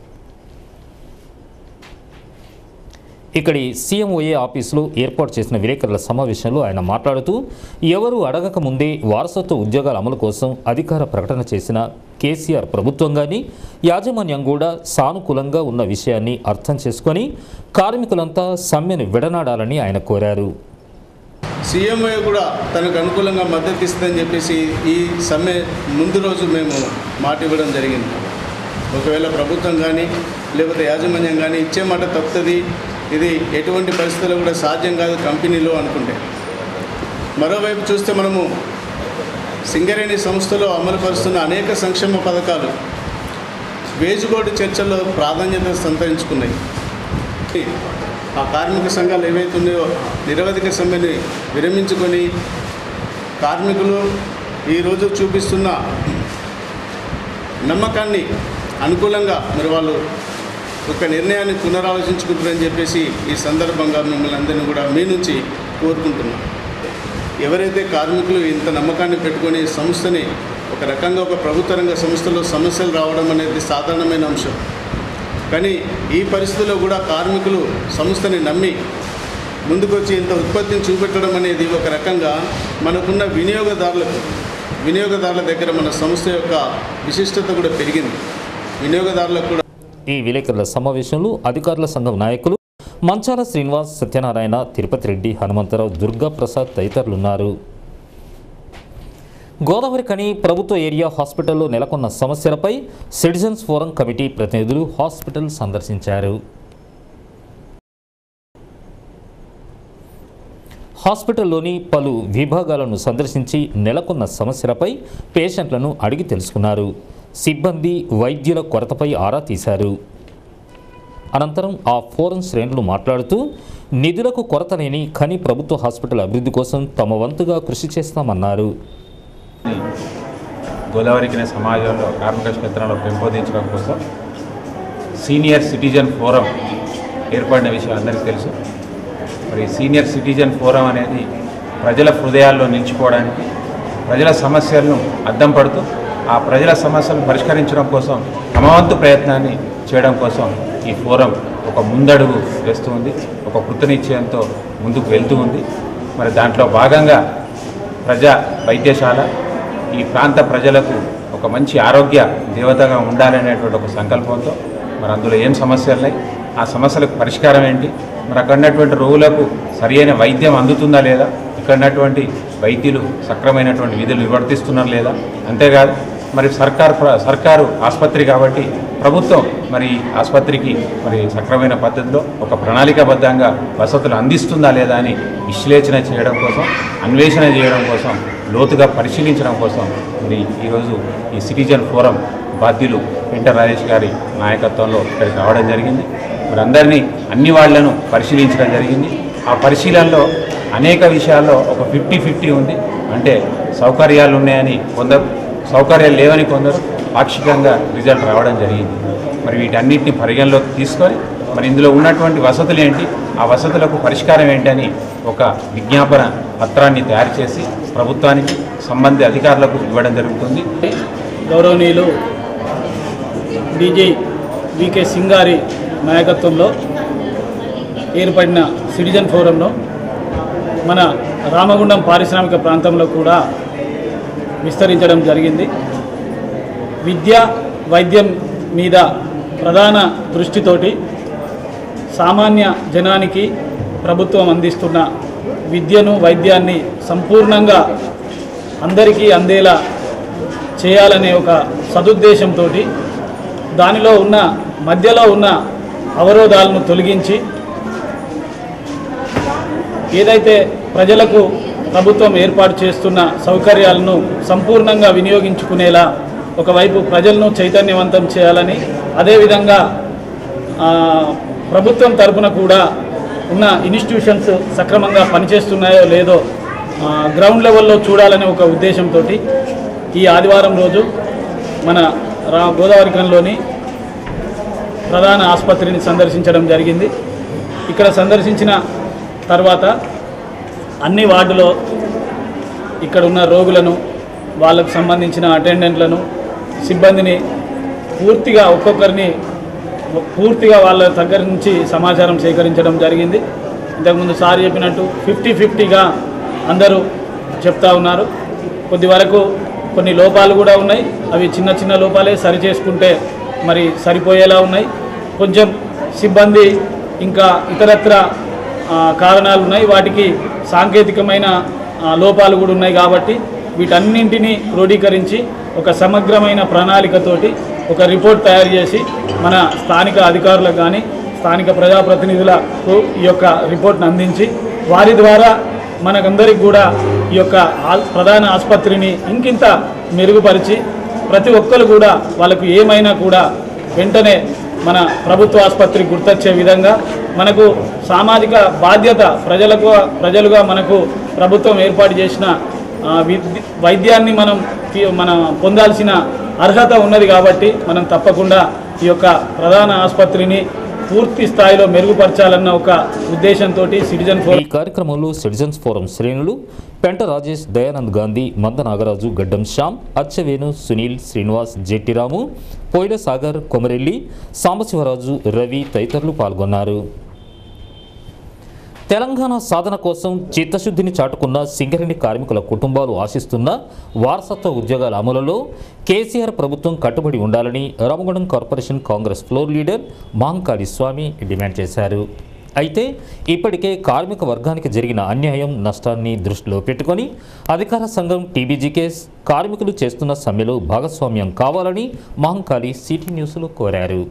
ఇక్కడి సీఎంఓఏ ఆఫీసులో ఏర్పాటు చేసిన విలేకరుల సమావేశంలో ఆయన మాట్లాడుతూ ఎవరు అడగక ముందే వారసత్వ ఉద్యోగాల అమలు కోసం అధికార ప్రకటన చేసిన కేసీఆర్ ప్రభుత్వం కానీ యాజమాన్యం కూడా సానుకూలంగా ఉన్న విషయాన్ని అర్థం చేసుకొని కార్మికులంతా సమ్మెను విడనాడాలని ఆయన కోరారు సీఎంఐ కూడా తనకు అనుకూలంగా మద్దతు ఇస్తుందని చెప్పేసి ఈ సమ్మె ముందు రోజు మేము మాట ఇవ్వడం జరిగింది ఒకవేళ ప్రభుత్వం కానీ లేకపోతే యాజమాన్యం కానీ ఇచ్చే మాట తప్పుతుంది ఇది ఎటువంటి పరిస్థితుల్లో కూడా సాధ్యం కాదు కంపెనీలో అనుకుంటే మరోవైపు చూస్తే మనము సింగరేణి సంస్థలో అమలుపరుస్తున్న అనేక సంక్షేమ పథకాలు వేజ్ బోర్డు చర్చల్లో ప్రాధాన్యత సంతరించుకున్నాయి ఆ కార్మిక సంఘాలు ఏవైతే ఉన్నాయో నిరవధిక సమ్మెని విరమించుకొని కార్మికులు ఈరోజు చూపిస్తున్న నమ్మకాన్ని అనుకూలంగా మరి వాళ్ళు ఒక నిర్ణయాన్ని పునరాలోచించుకుంటారని చెప్పేసి ఈ సందర్భంగా మిమ్మల్ని అందరినీ కూడా మీ నుంచి కోరుకుంటున్నాం ఎవరైతే కార్మికులు ఇంత నమ్మకాన్ని పెట్టుకొని సంస్థని ఒక రకంగా ఒక ప్రభుత్వ రంగ సంస్థలో సమస్యలు రావడం అనేది సాధారణమైన అంశం కానీ ఈ పరిస్థితుల్లో కూడా కార్మికులు సంస్థని నమ్మి ముందుకొచ్చి ఇంత ఉత్పత్తిని చూపెట్టడం అనేది ఒక రకంగా మనకున్న వినియోగదారులకు వినియోగదారుల దగ్గర మన సంస్థ యొక్క విశిష్టత కూడా పెరిగింది వినియోగదారులకు కూడా ఈ విలేకరుల సమావేశంలో అధికారుల సంఘం నాయకులు మంచాల శ్రీనివాస్ సత్యనారాయణ తిరుపతి రెడ్డి హనుమంతరావు దుర్గా ప్రసాద్ తదితరులున్నారు గోదావరి కని ప్రభుత్వ ఏరియా హాస్పిటల్లో నెలకొన్న సమస్యలపై సిటిజన్స్ ఫోరం కమిటీ ప్రతినిధులు హాస్పిటల్ సందర్శించారు హాస్పిటల్లోని పలు విభాగాలను సందర్శించి నెలకొన్న సమస్యలపై పేషెంట్లను అడిగి తెలుసుకున్నారు సిబ్బంది వైద్యుల కొరతపై ఆరా తీశారు అనంతరం ఆ ఫోరం శ్రేణులు మాట్లాడుతూ నిధులకు కొరత లేని ఖని ప్రభుత్వ హాస్పిటల్ అభివృద్ధి కోసం తమ వంతుగా కృషి చేస్తామన్నారు గోదావరికిన సమాజంలో కార్మిక క్షేత్రంలో పెంపొందించడం కోసం సీనియర్ సిటిజన్ ఫోరం ఏర్పడిన విషయం అందరికీ తెలుసు మరి సీనియర్ సిటిజన్ ఫోరం అనేది ప్రజల హృదయాల్లో నిలిచిపోవడానికి ప్రజల సమస్యలను అద్దం పడుతూ ఆ ప్రజల సమస్యలను పరిష్కరించడం కోసం తమ వంతు ప్రయత్నాన్ని చేయడం కోసం ఈ ఫోరం ఒక ముందడుగు వేస్తూ ఉంది ఒక కృతనిశ్చయంతో ముందుకు వెళ్తూ ఉంది మరి దాంట్లో భాగంగా ప్రజా వైద్యశాల ఈ ప్రాంత ప్రజలకు ఒక మంచి ఆరోగ్య దేవతగా ఉండాలనేటువంటి ఒక సంకల్పంతో మరి అందులో ఏం సమస్యలు ఉన్నాయి ఆ సమస్యలకు పరిష్కారం ఏంటి మరి అక్కడ ఉన్నటువంటి రోగులకు సరియైన వైద్యం అందుతుందా లేదా ఇక్కడ ఉన్నటువంటి వైద్యులు సక్రమైనటువంటి విధులు నిర్వర్తిస్తున్నారు లేదా అంతేకాదు మరి సర్కార్ ప్ర- సర్కారు ఆసుపత్రి కాబట్టి ప్రభుత్వం మరి ఆసుపత్రికి మరి సక్రమైన పద్ధతిలో ఒక ప్రణాళికాబద్ధంగా వసతులు అందిస్తుందా లేదా అని విశ్లేషణ చేయడం కోసం అన్వేషణ చేయడం కోసం లోతుగా పరిశీలించడం కోసం మరి ఈరోజు ఈ సిటిజన్ ఫోరం బాధ్యులు పెంట రాజేష్ గారి నాయకత్వంలో ఇక్కడికి రావడం జరిగింది మరి అందరినీ అన్ని వాళ్లను పరిశీలించడం జరిగింది ఆ పరిశీలనలో అనేక విషయాల్లో ఒక ఫిఫ్టీ ఫిఫ్టీ ఉంది అంటే సౌకర్యాలు ఉన్నాయని కొందరు సౌకర్యాలు లేవని కొందరు పాక్షికంగా రిజల్ట్ రావడం జరిగింది మరి వీటన్నిటిని పరిగణలోకి తీసుకొని మరి ఇందులో ఉన్నటువంటి వసతులు ఏంటి ఆ వసతులకు పరిష్కారం ఏంటని ఒక విజ్ఞాపన పత్రాన్ని తయారు చేసి ప్రభుత్వానికి సంబంధిత అధికారులకు ఇవ్వడం జరుగుతుంది గౌరవనీయులు డీజీ వికే సింగారి నాయకత్వంలో ఏర్పడిన సిటిజన్ ఫోరంలో మన రామగుండం పారిశ్రామిక ప్రాంతంలో కూడా విస్తరించడం జరిగింది విద్య వైద్యం మీద ప్రధాన దృష్టితోటి సామాన్య జనానికి ప్రభుత్వం అందిస్తున్న విద్యను వైద్యాన్ని సంపూర్ణంగా అందరికీ అందేలా చేయాలనే ఒక సదుద్దేశంతో దానిలో ఉన్న మధ్యలో ఉన్న అవరోధాలను తొలగించి ఏదైతే ప్రజలకు ప్రభుత్వం ఏర్పాటు చేస్తున్న సౌకర్యాలను సంపూర్ణంగా వినియోగించుకునేలా ఒకవైపు ప్రజలను చైతన్యవంతం చేయాలని అదేవిధంగా ఆ, ప్రభుత్వం తరపున కూడా ఉన్న ఇన్స్టిట్యూషన్స్ సక్రమంగా పనిచేస్తున్నాయో లేదో ఆ, గ్రౌండ్ లెవెల్లో చూడాలనే ఒక ఉద్దేశంతో ఈ ఆదివారం రోజు మన రా గోదావరికంలోని ప్రధాన ఆసుపత్రిని సందర్శించడం జరిగింది ఇక్కడ సందర్శించిన తర్వాత అన్ని వార్డులో ఇక్కడ ఉన్న రోగులను వాళ్ళకు సంబంధించిన అటెండెంట్లను సిబ్బందిని పూర్తిగా ఒక్కొక్కరిని పూర్తిగా వాళ్ళ దగ్గర నుంచి సమాచారం సేకరించడం జరిగింది ఇంతకుముందు సార్ చెప్పినట్టు ఫిఫ్టీ ఫిఫ్టీగా అందరూ చెప్తా ఉన్నారు కొద్ది వరకు కొన్ని లోపాలు కూడా ఉన్నాయి అవి చిన్న చిన్న లోపాలే సరి చేసుకుంటే మరి సరిపోయేలా ఉన్నాయి కొంచెం సిబ్బంది ఇంకా ఇతరత్ర ఆ, కారణాలు ఉన్నాయి వాటికి సాంకేతికమైన ఆ, లోపాలు కూడా ఉన్నాయి కాబట్టి వీటన్నింటినీ క్రోడీకరించి ఒక సమగ్రమైన ప్రణాళికతోటి ఒక రిపోర్ట్ తయారు చేసి మన స్థానిక అధికారులకు కానీ స్థానిక ప్రజాప్రతినిధులకు ఈ యొక్క రిపోర్ట్ను అందించి వారి ద్వారా మనకందరికి కూడా ఈ యొక్క ఆ- ప్రధాన ఆసుపత్రిని ఇంకింత మెరుగుపరిచి ప్రతి ఒక్కరు కూడా వాళ్ళకు ఏమైనా కూడా వెంటనే మన ప్రభుత్వ ఆసుపత్రి గుర్తొచ్చే విధంగా మనకు సామాజిక బాధ్యత ప్రజలకు ప్రజలుగా మనకు ప్రభుత్వం ఏర్పాటు చేసిన ఆ, విద్య- వైద్యాన్ని మనం తీ- మన పొందాల్సిన అర్హత ఉన్నది కాబట్టి మనం తప్పకుండా ఈ యొక్క ప్రధాన ఆసుపత్రిని పూర్తి స్థాయిలో మెరుగుపరచాలన్న ఒక ఉద్దేశంతో సిటిజన్ ఫోరం ఈ కార్యక్రమంలో సిటిజన్స్ ఫోరం శ్రేణులు పెంట రాజేష్ దయానంద్ గాంధీ మంద నాగరాజు గడ్డం శ్యామ్ అచ్చవేణు సునీల్ శ్రీనివాస్ జెట్టిరాము పోయిల సాగర్ కొమరెల్లి సాంబశివరాజు రవి తదితరులు పాల్గొన్నారు తెలంగాణ సాధన కోసం చిత్తశుద్ధిని చాటుకున్న సింగరేణి కార్మికుల కుటుంబాలు ఆశిస్తున్న వారసత్వ ఉద్యోగాల అమలులో కేసీఆర్ ప్రభుత్వం కట్టుబడి ఉండాలని Ramagundam corporation Congress floor leader Mankali Swamy demand చేశారు అయితే ఇప్పటికే కార్మిక వర్గానికి జరిగిన అన్యాయం నష్టాన్ని దృష్టిలో పెట్టుకొని అధికార సంఘం టీబీజీకేస్ కార్మికులు చేస్తున్న సమ్మెలో భాగస్వామ్యం కావాలని మహంకాళి సిటీ న్యూస్లో కోరారు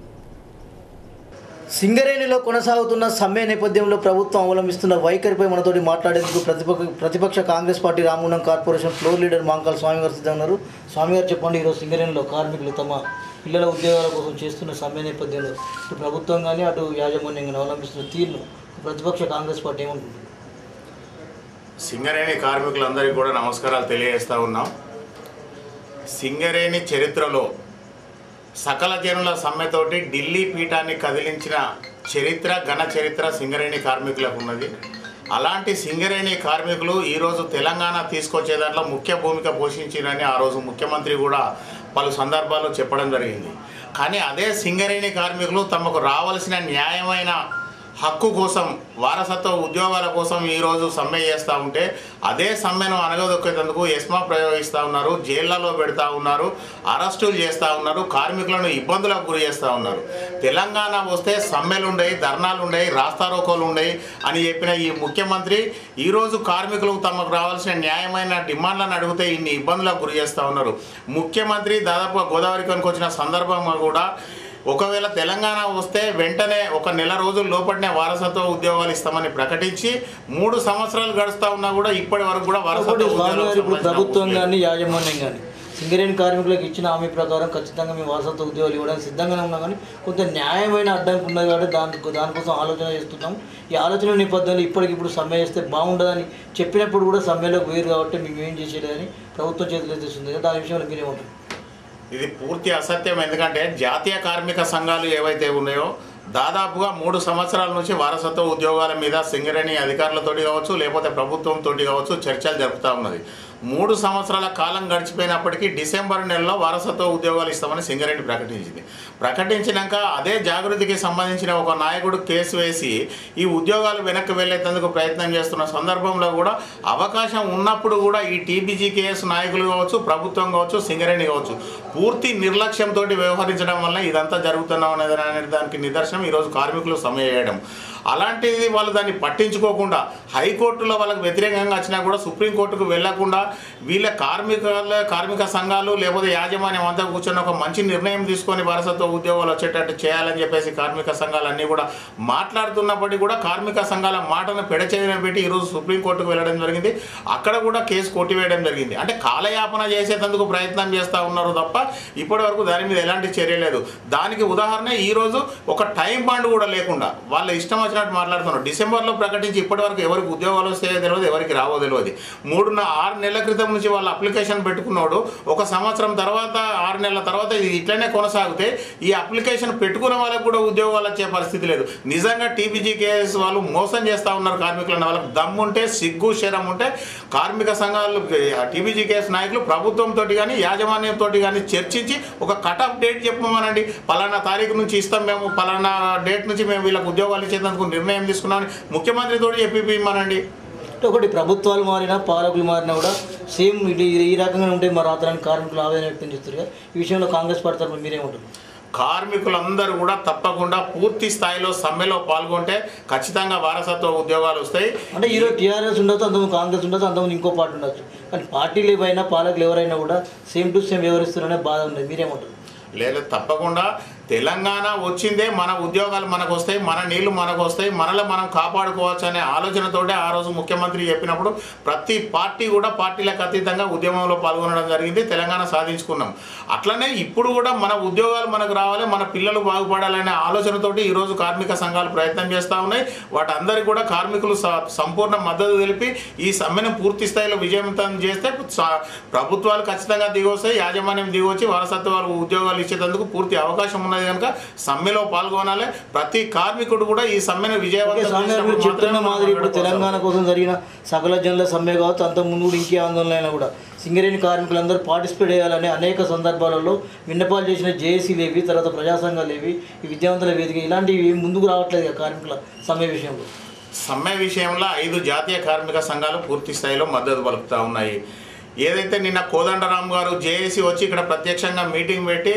సింగరేణిలో కొనసాగుతున్న సమ్మె నేపథ్యంలో ప్రభుత్వం అవలంబిస్తున్న వైఖరిపై మనతోటి మాట్లాడేందుకు ప్రతిపక్ష ప్రతిపక్ష Congress party Ramagundam corporation floor leader Mankal Swamy గారు సిద్ధంగా ఉన్నారు స్వామి గారు చెప్పండి ఈరోజు సింగరేణిలో కార్మికులు తమ పిల్లల ఉద్యోగాల కోసం చేస్తున్న సమ్మె నేపథ్యంలో ఇటు ప్రభుత్వం కానీ అటు యాజమాన్యం కానీ అవలంబిస్తున్న తీరును ప్రతిపక్ష కాంగ్రెస్ పార్టీ ఏమంటుంది సింగరేణి కార్మికులందరికీ కూడా నమస్కారాలు తెలియజేస్తూ ఉన్నాం సింగరేణి చరిత్రలో సకల జనుల సమ్మెతోటి ఢిల్లీ పీఠాన్ని కదిలించిన చరిత్ర ఘన చరిత్ర సింగరేణి కార్మికులకు ఉన్నది అలాంటి సింగరేణి కార్మికులు ఈరోజు తెలంగాణ తీసుకొచ్చే దాంట్లో ముఖ్య భూమిక పోషించిరని ఆ రోజు ముఖ్యమంత్రి కూడా పలు సందర్భాల్లో చెప్పడం జరిగింది కానీ అదే సింగరేణి కార్మికులు తమకు రావాల్సిన న్యాయమైన హక్కు కోసం వారసత్వ ఉద్యోగాల కోసం ఈరోజు సమ్మె చేస్తూ ఉంటే అదే సమ్మెను అనగదొక్కేందుకు ఎస్మా ప్రయోగిస్తూ ఉన్నారు జైళ్లలో పెడతా ఉన్నారు అరెస్టులు చేస్తూ ఉన్నారు కార్మికులను ఇబ్బందులకు గురి చేస్తూ ఉన్నారు తెలంగాణ వస్తే సమ్మెలు ఉండయి ధర్నాలు ఉండయి రాస్తారోకోలు ఉండయి అని చెప్పిన ఈ ముఖ్యమంత్రి ఈరోజు కార్మికులకు తమకు రావాల్సిన న్యాయమైన డిమాండ్లను అడిగితే ఇన్ని ఇబ్బందులకు గురి చేస్తూ ఉన్నారు ముఖ్యమంత్రి దాదాపుగా గోదావరి కొనుకొచ్చిన వచ్చిన సందర్భంగా కూడా ఒకవేళ తెలంగాణ వస్తే వెంటనే ఒక నెల రోజుల లోపలనే వారసత్వ ఉద్యోగాలు ఇస్తామని ప్రకటించి మూడు సంవత్సరాలు గడుస్తా ఉన్నా కూడా ఇప్పటి వరకు కూడా వారసత్వ ఒకటి స్వామి ఉద్యోగాలకు గారు ఇప్పుడు సంబంధించిన ప్రభుత్వం కానీ యాజమాన్యం కానీ సింగరేణి కార్మికులకు ఇచ్చిన హామీ ప్రకారం ఖచ్చితంగా మేము వారసత్వ ఉద్యోగాలు ఇవ్వడానికి సిద్ధంగానే ఉన్నాం కానీ కొంత న్యాయమైన అడ్డంకి ఉన్నది కాబట్టి దాని దానికోసం ఆలోచన చేస్తున్నాం ఈ ఆలోచన నేపథ్యంలో ఇప్పటికిప్పుడు సమ్మె చేస్తే బాగుండదని చెప్పినప్పుడు కూడా సమ్మెలోకి వేరు కాబట్టి మేము ఏం చేసేదని ప్రభుత్వం చేతులు తెస్తుంది కదా దాని విషయంలో మీరేమంటారు ఇది పూర్తి అసత్యం ఎందుకంటే జాతీయ కార్మిక సంఘాలు ఏవైతే ఉన్నాయో దాదాపుగా మూడు సంవత్సరాల నుంచి వారసత్వ ఉద్యోగాల మీద సింగరేణి అధికారులతోటి కావచ్చు లేకపోతే ప్రభుత్వంతో కావచ్చు చర్చలు జరుపుతూ ఉన్నది మూడు సంవత్సరాల కాలం గడిచిపోయినప్పటికీ డిసెంబర్ నెలలో వారసత్వ ఉద్యోగాలు ఇస్తామని సింగరేణి ప్రకటించింది ప్రకటించినాక అదే జాగృతికి సంబంధించిన ఒక నాయకుడు కేసు వేసి ఈ ఉద్యోగాలు వెనక్కి వెళ్ళేందుకు ప్రయత్నం చేస్తున్న సందర్భంలో కూడా అవకాశం ఉన్నప్పుడు కూడా ఈ టీబీజీ కేఎస్ నాయకులు కావచ్చు ప్రభుత్వం కావచ్చు సింగరేణి కావచ్చు పూర్తి నిర్లక్ష్యంతో వ్యవహరించడం వల్ల ఇదంతా జరుగుతున్నాం అనేది అనే దానికి నిదర్శనం ఈరోజు కార్మికులు సమ్మె చేయడం అలాంటిది వాళ్ళు దాన్ని పట్టించుకోకుండా హైకోర్టులో వాళ్ళకి వ్యతిరేకంగా వచ్చినా కూడా సుప్రీంకోర్టుకు వెళ్లకుండా వీళ్ళ కార్మికుల కార్మిక సంఘాలు లేకపోతే యాజమాన్యం అంతా కూర్చొని ఒక మంచి నిర్ణయం తీసుకొని వారసత్వ ఉద్యోగాలు వచ్చేటట్టు చేయాలని చెప్పేసి కార్మిక సంఘాలన్నీ కూడా మాట్లాడుతున్నప్పటికీ కూడా కార్మిక సంఘాల మాటను పెడచేయన పెట్టి ఈరోజు సుప్రీంకోర్టుకు వెళ్ళడం జరిగింది అక్కడ కూడా కేసు కొట్టివేయడం జరిగింది అంటే కాలయాపన చేసేందుకు ప్రయత్నం చేస్తూ ఉన్నారు తప్ప ఇప్పటి వరకు దాని మీద ఎలాంటి చర్య లేదు దానికి ఉదాహరణ ఈరోజు ఒక టైం బాండ్ కూడా లేకుండా వాళ్ళ ఇష్టం వచ్చినట్టు మాట్లాడుతున్నారు డిసెంబర్లో ప్రకటించి ఇప్పటి వరకు ఎవరికి ఉద్యోగాలు వస్తాయో తెలియదు ఎవరికి రావో తెలియదు మూడున్న ఆరు నెలల క్రితం నుంచి వాళ్ళు అప్లికేషన్ పెట్టుకున్నాడు ఒక సంవత్సరం తర్వాత ఆరు నెలల తర్వాత ఇది ఇట్లనే కొనసాగితే ఈ అప్లికేషన్ పెట్టుకున్న వాళ్ళకి కూడా ఉద్యోగాలు వచ్చే పరిస్థితి లేదు నిజంగా టీపీజీ కేఎస్ వాళ్ళు మోసం చేస్తూ ఉన్నారు కార్మికులను వాళ్ళకి దమ్ముంటే సిగ్గు శరం ఉంటే కార్మిక సంఘాలు టీబీజీ కేఎస్ నాయకులు ప్రభుత్వంతో కానీ యాజమాన్యంతో కానీ చర్చించి ఒక కట్ ఆఫ్ డేట్ చెప్పమనండి పలానా తారీఖు నుంచి ఇస్తాం మేము పలానా డేట్ నుంచి మేము వీళ్ళకి ఉద్యోగాలు ఇచ్చేందుకు నిర్ణయం తీసుకున్నామని ముఖ్యమంత్రితో చెప్పి ఇమ్మనండి అంటే ఒకటి ప్రభుత్వాలు మారినా పాలకులు మారినా కూడా సేమ్ ఇది ఈ రకంగా ఉంటే మా రాత్రానికి కార్మికులు ఆవేదన వ్యక్తం చేస్తారు కదా ఈ విషయంలో కాంగ్రెస్ పార్టీ తరఫున మీరేమంటారు కార్మికులందరూ కూడా తప్పకుండా పూర్తి స్థాయిలో సమ్మెలో పాల్గొంటే ఖచ్చితంగా వారసత్వ ఉద్యోగాలు వస్తాయి అంటే ఈరోజు టీఆర్ఎస్ ఉండొచ్చు అంతమంది కాంగ్రెస్ ఉండొచ్చు అంతమంది ఇంకో పార్టీ ఉండొచ్చు కానీ పార్టీలు ఏవైనా పాలకులు ఎవరైనా కూడా సేమ్ టు సేమ్ వ్యవహరిస్తున్నారనే బాధ ఉంది మీరేమంటారు లేదు తప్పకుండా తెలంగాణ వచ్చిందే మన ఉద్యోగాలు మనకు వస్తాయి మన నీళ్లు మనకు వస్తాయి మనలో మనం కాపాడుకోవచ్చు అనే ఆలోచనతోటే ఆ రోజు ముఖ్యమంత్రి చెప్పినప్పుడు ప్రతి పార్టీ కూడా పార్టీలకు అతీతంగా ఉద్యమంలో పాల్గొనడం జరిగింది తెలంగాణ సాధించుకున్నాం అట్లనే ఇప్పుడు కూడా మన ఉద్యోగాలు మనకు రావాలి మన పిల్లలు బాగుపడాలనే ఆలోచనతోటి ఈరోజు కార్మిక సంఘాలు ప్రయత్నం చేస్తూ ఉన్నాయి వాటందరికీ కూడా కార్మికులు స- సంపూర్ణ మద్దతు తెలిపి ఈ సమ్మెను పూర్తి స్థాయిలో విజయవంతం చేస్తే స- ప్రభుత్వాలు ఖచ్చితంగా దిగొస్తాయి యాజమాన్యం దిగొచ్చి వారసత్వాలు ఉద్యోగాలు ఇచ్చేందుకు పూర్తి అవకాశం ఉన్నది కనుక సమ్మెలో పాల్గొనాలి ప్రతి కార్మికుడు కూడా ఈ సమ్మెను ఓకే విజయవంతం స్వామి గారు మీరు చేసినప్పుడు చెప్తున్న మాత్రమే మాదిరి ఇప్పుడు మనం తెలంగాణ కోసం జరిగిన సకల జనుల సమ్మె కావచ్చు అంత ముందు కూడా ఇంకే ఆందోళన అయినా కూడా సింగరేణి కార్మికులందరూ పార్టిసిపేట్ చేయాలని అనేక సందర్భాలలో విన్నపాలు చేసిన జేఏసీ లేవి తర్వాత ప్రజా సంఘాలు లేవి ఈ విద్యావంతుల వేదిక ఇలాంటివి ఏం ముందుకు రావట్లేదు కదా కార్మికుల సమ్మె విషయంలో సమ్మె విషయంలో ఐదు జాతీయ కార్మిక సంఘాలు పూర్తి స్థాయిలో మద్దతు పలుకుతూ ఉన్నాయి ఏదైతే నిన్న కోదండరామ్ గారు జేఏసీ వచ్చి ఇక్కడ ప్రత్యక్షంగా మీటింగ్ పెట్టి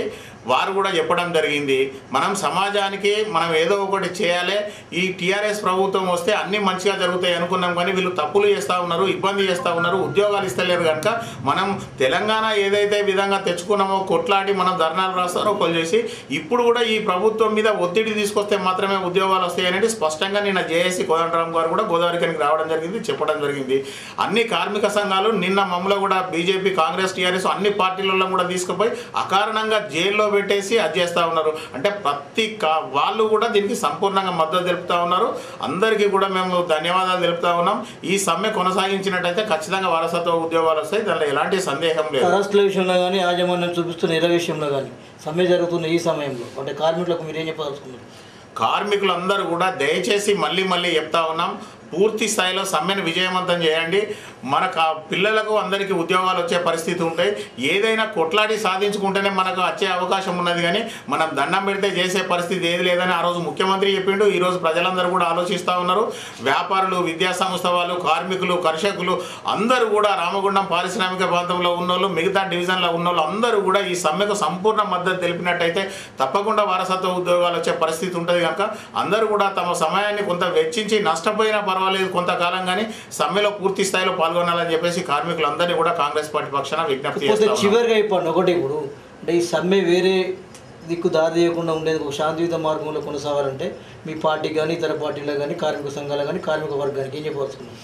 వారు కూడా చెప్పడం జరిగింది మనం సమాజానికి మనం ఏదో ఒకటి చేయాలి ఈ టీఆర్ఎస్ ప్రభుత్వం వస్తే అన్ని మంచిగా జరుగుతాయి అనుకున్నాం కానీ వీళ్ళు తప్పులు చేస్తూ ఉన్నారు ఇబ్బంది చేస్తూ ఉన్నారు ఉద్యోగాలు ఇస్తలేరు కనుక మనం తెలంగాణ ఏదైతే విధంగా తెచ్చుకున్నామో కొట్లాడి మనం ధర్నాలు రాస్తారోపలు చేసి ఇప్పుడు కూడా ఈ ప్రభుత్వం మీద ఒత్తిడి తీసుకొస్తే మాత్రమే ఉద్యోగాలు వస్తాయి అనేది స్పష్టంగా నిన్న జేఏసీ కోదండరామ్ గారు కూడా గోదావరికి రావడం జరిగింది చెప్పడం జరిగింది అన్ని కార్మిక సంఘాలు నిన్న మమ్మల్ని కూడా బీజేపీ కాంగ్రెస్ టీఆర్ఎస్ అన్ని పార్టీలలో కూడా తీసుకుపోయి అకారణంగా జైల్లో పెట్టేసి అది చేస్తూ ఉన్నారు అంటే ప్రతి కా- వాళ్ళు కూడా దీనికి సంపూర్ణంగా మద్దతు తెలుపుతా ఉన్నారు అందరికీ కూడా మేము ధన్యవాదాలు తెలుపుతా ఉన్నాం ఈ సమ్మె కొనసాగించినట్టయితే ఖచ్చితంగా వారసత్వ ఉద్యోగాలు వస్తాయి దానిలో ఎలాంటి సందేహం లేదు అరెస్టుల విషయంలో కానీ యాజమాన్యం చూపిస్తున్న ఇర విషయంలో కానీ సమ్మె జరుగుతున్న ఈ సమయంలో అంటే కార్మికులకు మీరేం చెప్పదలుచుకున్నారు కార్మికులందరూ కూడా దయచేసి మళ్ళీ మళ్ళీ చెప్తా ఉన్నాం పూర్తి స్థాయిలో సమ్మెను విజయవంతం చేయండి మన కా- పిల్లలకు అందరికీ ఉద్యోగాలు వచ్చే పరిస్థితి ఉంటాయి ఏదైనా కొట్లాడి సాధించుకుంటేనే మనకు వచ్చే అవకాశం ఉన్నది కానీ మనం దండం పెడితే చేసే పరిస్థితి ఏది లేదని ఆ రోజు ముఖ్యమంత్రి చెప్పిండు ఈ రోజు ప్రజలందరూ కూడా ఆలోచిస్తూ ఉన్నారు వ్యాపారులు విద్యా సంస్థ వాళ్ళు కార్మికులు కర్షకులు అందరూ కూడా రామగుండం పారిశ్రామిక ప్రాంతంలో ఉన్నోళ్ళు మిగతా డివిజన్లో ఉన్నోళ్ళు అందరూ కూడా ఈ సమ్మెకు సంపూర్ణ మద్దతు తెలిపినట్టయితే తప్పకుండా వారసత్వ ఉద్యోగాలు వచ్చే పరిస్థితి ఉంటుంది కనుక అందరూ కూడా తమ సమయాన్ని కొంత వెచ్చించి నష్టపోయినా పర్వాలేదు కొంతకాలం కానీ సమ్మెలో పూర్తి స్థాయిలో పాల్గొనాలని చెప్పేసి కార్మికులందరినీ కూడా కాంగ్రెస్ పార్టీ పక్షాన విజ్ఞప్తి పోతే చేస్తా ఉన్నాం. చివరిగా ఇప్పుడు ఒకటి ఇప్పుడు అంటే ఈ సమ్మె వేరే దిక్కు దారి తీయకుండా ఉండేందుకు ఒక శాంతియుత మార్గంలో కొనసాగాలంటే మీ పార్టీ కానీ ఇతర పార్టీలో కానీ కార్మిక సంఘాలు కానీ కార్మిక వర్గానికి ఏం చెప్పవచ్చుకున్నారు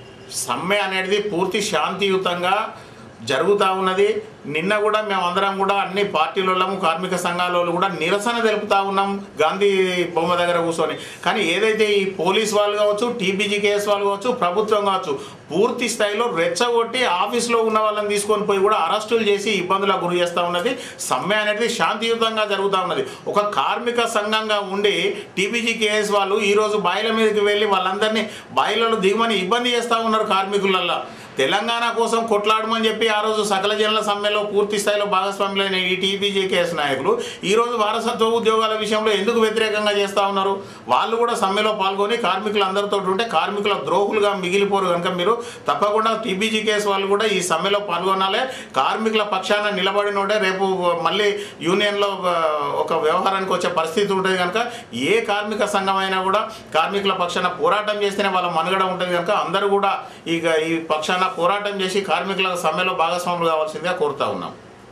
సమ్మె అనేది పూర్తి శాంతియుతంగా జరుగుతూ ఉన్నది నిన్న కూడా మేమందరం కూడా అన్ని పార్టీలలో కార్మిక సంఘాల వాళ్ళు కూడా నిరసన తెలుపుతా ఉన్నాం గాంధీ బొమ్మ దగ్గర కూర్చొని కానీ ఏదైతే ఈ పోలీస్ వాళ్ళు కావచ్చు టీబీజీ కేసు వాళ్ళు కావచ్చు ప్రభుత్వం కావచ్చు పూర్తి స్థాయిలో రెచ్చగొట్టి ఆఫీస్లో ఉన్న వాళ్ళని తీసుకొని పోయి కూడా అరెస్టులు చేసి ఇబ్బందులకు గురి చేస్తూ ఉన్నది సమ్మె అనేది శాంతియుతంగా జరుగుతూ ఉన్నది ఒక కార్మిక సంఘంగా ఉండి టీబీజీ కేఎస్ వాళ్ళు ఈరోజు బాయిల మీదకి వెళ్ళి వాళ్ళందరినీ బాయిలలో దిగమని ఇబ్బంది చేస్తూ ఉన్నారు కార్మికులల్లో తెలంగాణ కోసం కొట్లాడమని చెప్పి ఆ రోజు సకల జనుల సమ్మెలో పూర్తి స్థాయిలో భాగస్వాములైన ఈ టీబీజీ కేఎస్ నాయకులు ఈ రోజు వారసత్వ ఉద్యోగాల విషయంలో ఎందుకు వ్యతిరేకంగా చేస్తూ ఉన్నారు వాళ్ళు కూడా సమ్మెలో పాల్గొని కార్మికులు అందరితో ఉంటే కార్మికుల ద్రోహులుగా మిగిలిపోరు కనుక మీరు తప్పకుండా టీబీజీ కేసు వాళ్ళు కూడా ఈ సమ్మెలో పాల్గొనాలి కార్మికుల పక్షాన నిలబడినోడే రేపు మళ్ళీ యూనియన్లో ఆ, ఒక వ్యవహారానికి వచ్చే పరిస్థితి ఉంటుంది కనుక ఏ కార్మిక సంఘం అయినా కూడా కార్మికుల పక్షాన పోరాటం చేస్తేనే వాళ్ళ మనుగడ ఉంటుంది కనుక అందరూ కూడా ఇక ఈ పక్షాన పోరాటం చేసి కార్మికుల సమ్మెలో భాగస్వాములు కావాల్సిందిగా కోరుతా ఉన్నాం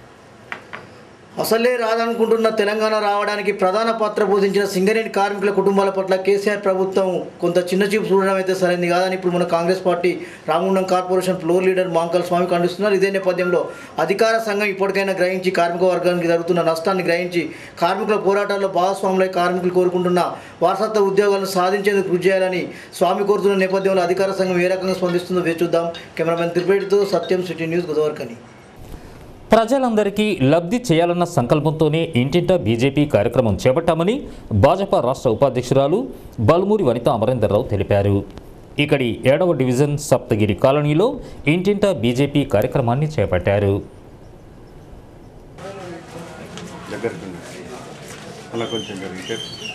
అసలే రాదనుకుంటున్న తెలంగాణ రావడానికి ప్రధాన పాత్ర పోషించిన సింగరేణి కార్మికుల కుటుంబాల పట్ల కేసీఆర్ ప్రభుత్వం కొంత చిన్న చూపు చూడడం అయితే సరైంది కాదని ఇప్పుడు మన Congress party Ramagundam corporation floor leader Mankal Swamy ఖండిస్తున్నారు ఇదే నేపథ్యంలో అధికార సంఘం ఇప్పటికైనా గ్రహించి కార్మిక వర్గానికి జరుగుతున్న నష్టాన్ని గ్రహించి కార్మికుల పోరాటాల్లో భాగస్వాములై కార్మికులు కోరుకుంటున్న వారసత్వ ఉద్యోగాలను సాధించేందుకు కృషి చేయాలని స్వామి కోరుతున్న నేపథ్యంలో అధికార సంఘం ఏ రకంగా స్పందిస్తుందో వేచి చూద్దాం కెమెరామెన్ త్రిపేటితో సత్యం సిటీ న్యూస్ గోదావరికని ప్రజలందరికీ లబ్ధి చేయాలన్న సంకల్పంతోనే ఇంటింటా బీజేపీ కార్యక్రమం చేపట్టామని భాజపా రాష్ట్ర ఉపాధ్యక్షురాలు బల్మూరి వనిత అమరేందర్రావు తెలిపారు ఇక్కడి ఏడవ డివిజన్ సప్తగిరి కాలనీలో ఇంటింటా బీజేపీ కార్యక్రమాన్ని చేపట్టారు దగ్గరికి అలా కొంచెం జరిగితే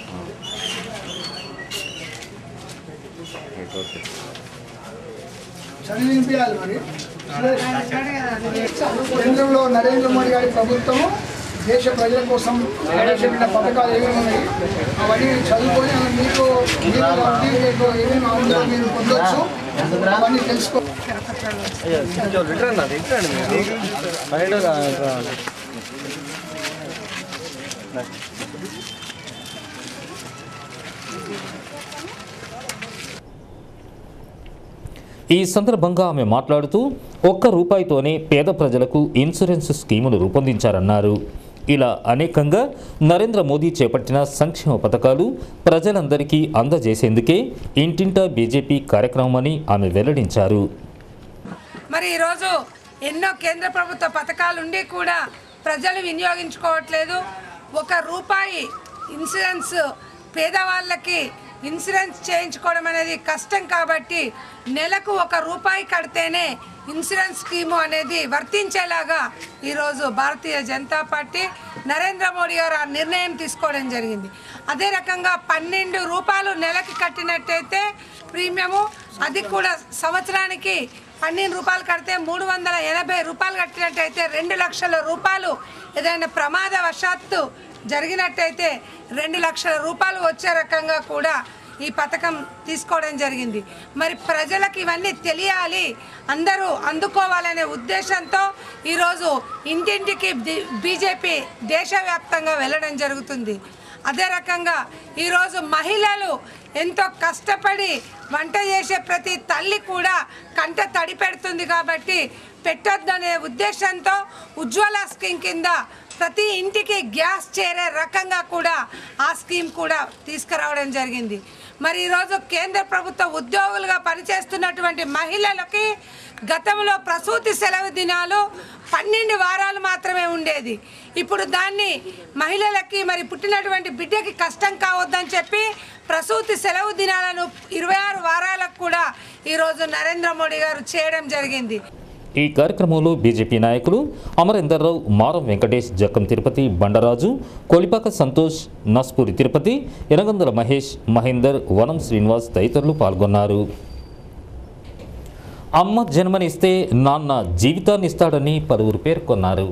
ఓకే చదివి వినిపించాలి మరి కేంద్రంలో నరేంద్ర మోడీ గారి ప్రభుత్వం దేశ ప్రజల కోసం ప్రవేశపెట్టిన పథకాలు ఏమేమి ఉన్నాయి అవన్నీ చదువుకొని అవి మీకు మీకు లబ్ధి మీకు ఏమేమి ఉందో మీరు పొందొచ్చు అవన్నీ తెలుసుకో ఈ సందర్భంగా ఆమె మాట్లాడుతూ ఒక్క రూపాయితోనే పేద ప్రజలకు ఇన్సూరెన్స్ స్కీమును రూపొందించారన్నారు ఇలా అనేకంగా నరేంద్ర మోదీ చేపట్టిన సంక్షేమ పథకాలు ప్రజలందరికీ అందజేసేందుకే ఇంటింటా బీజేపీ కార్యక్రమమని ఆమె వెల్లడించారు మరి ఈరోజు ఎన్నో కేంద్ర ప్రభుత్వ పథకాలు ఉండి కూడా ప్రజలు వినియోగించుకోవట్లేదు ఒక రూపాయి ఇన్సూరెన్స్ పేదవాళ్ళకి ఇన్సూరెన్స్ చేయించుకోవడం అనేది కష్టం కాబట్టి నెలకు ఒక రూపాయి కడితేనే ఇన్సూరెన్స్ స్కీము అనేది వర్తించేలాగా ఈరోజు భారతీయ జనతా పార్టీ నరేంద్ర మోడీ గారు ఆ నిర్ణయం తీసుకోవడం జరిగింది అదే రకంగా పన్నెండు రూపాయలు నెలకి కట్టినట్టయితే ప్రీమియము అది కూడా సంవత్సరానికి పన్నెండు రూపాయలు కడితే మూడు వందల ఎనభై రూపాయలు కట్టినట్టయితే రెండు లక్షల రూపాయలు ఏదైనా ప్రమాదవశాత్తు జరిగినట్టయితే రెండు లక్షల రూపాయలు వచ్చే రకంగా కూడా ఈ పథకం తీసుకోవడం జరిగింది మరి ప్రజలకు ఇవన్నీ తెలియాలి అందరూ అందుకోవాలనే ఉద్దేశంతో ఈరోజు ఇంటింటికి బీజేపీ దేశవ్యాప్తంగా వెళ్ళడం జరుగుతుంది అదే రకంగా ఈరోజు మహిళలు ఎంతో కష్టపడి వంట చేసే ప్రతి తల్లి కూడా కంట తడి పెడుతుంది కాబట్టి పెట్టొద్దనే ఉద్దేశంతో ఉజ్వల స్కీమ్ కింద ప్రతి ఇంటికి గ్యాస్ చేరే రకంగా కూడా ఆ స్కీమ్ కూడా తీసుకురావడం జరిగింది మరి ఈరోజు కేంద్ర ప్రభుత్వ ఉద్యోగులుగా పనిచేస్తున్నటువంటి మహిళలకి గతంలో ప్రసూతి సెలవు దినాలు పన్నెండు వారాలు మాత్రమే ఉండేది ఇప్పుడు దాన్ని మహిళలకి మరి పుట్టినటువంటి బిడ్డకి కష్టం కావద్దని చెప్పి ప్రసూతి సెలవు దినాలను ఇరవై ఆరు వారాలకు కూడా ఈరోజు నరేంద్ర మోడీ గారు చేయడం జరిగింది ఈ కార్యక్రమంలో బీజేపీ నాయకులు అమరేందర్రావు మారం వెంకటేష్ జక్కం తిరుపతి బండరాజు కొలిపాక సంతోష్ నస్పూరి తిరుపతి ఎనగందుల మహేష్ మహేందర్ వనం శ్రీనివాస్ తదితరులు పాల్గొన్నారు అమ్మ జన్మనిస్తే నాన్న జీవితాన్ని ఇస్తాడని పలువురు పేర్కొన్నారు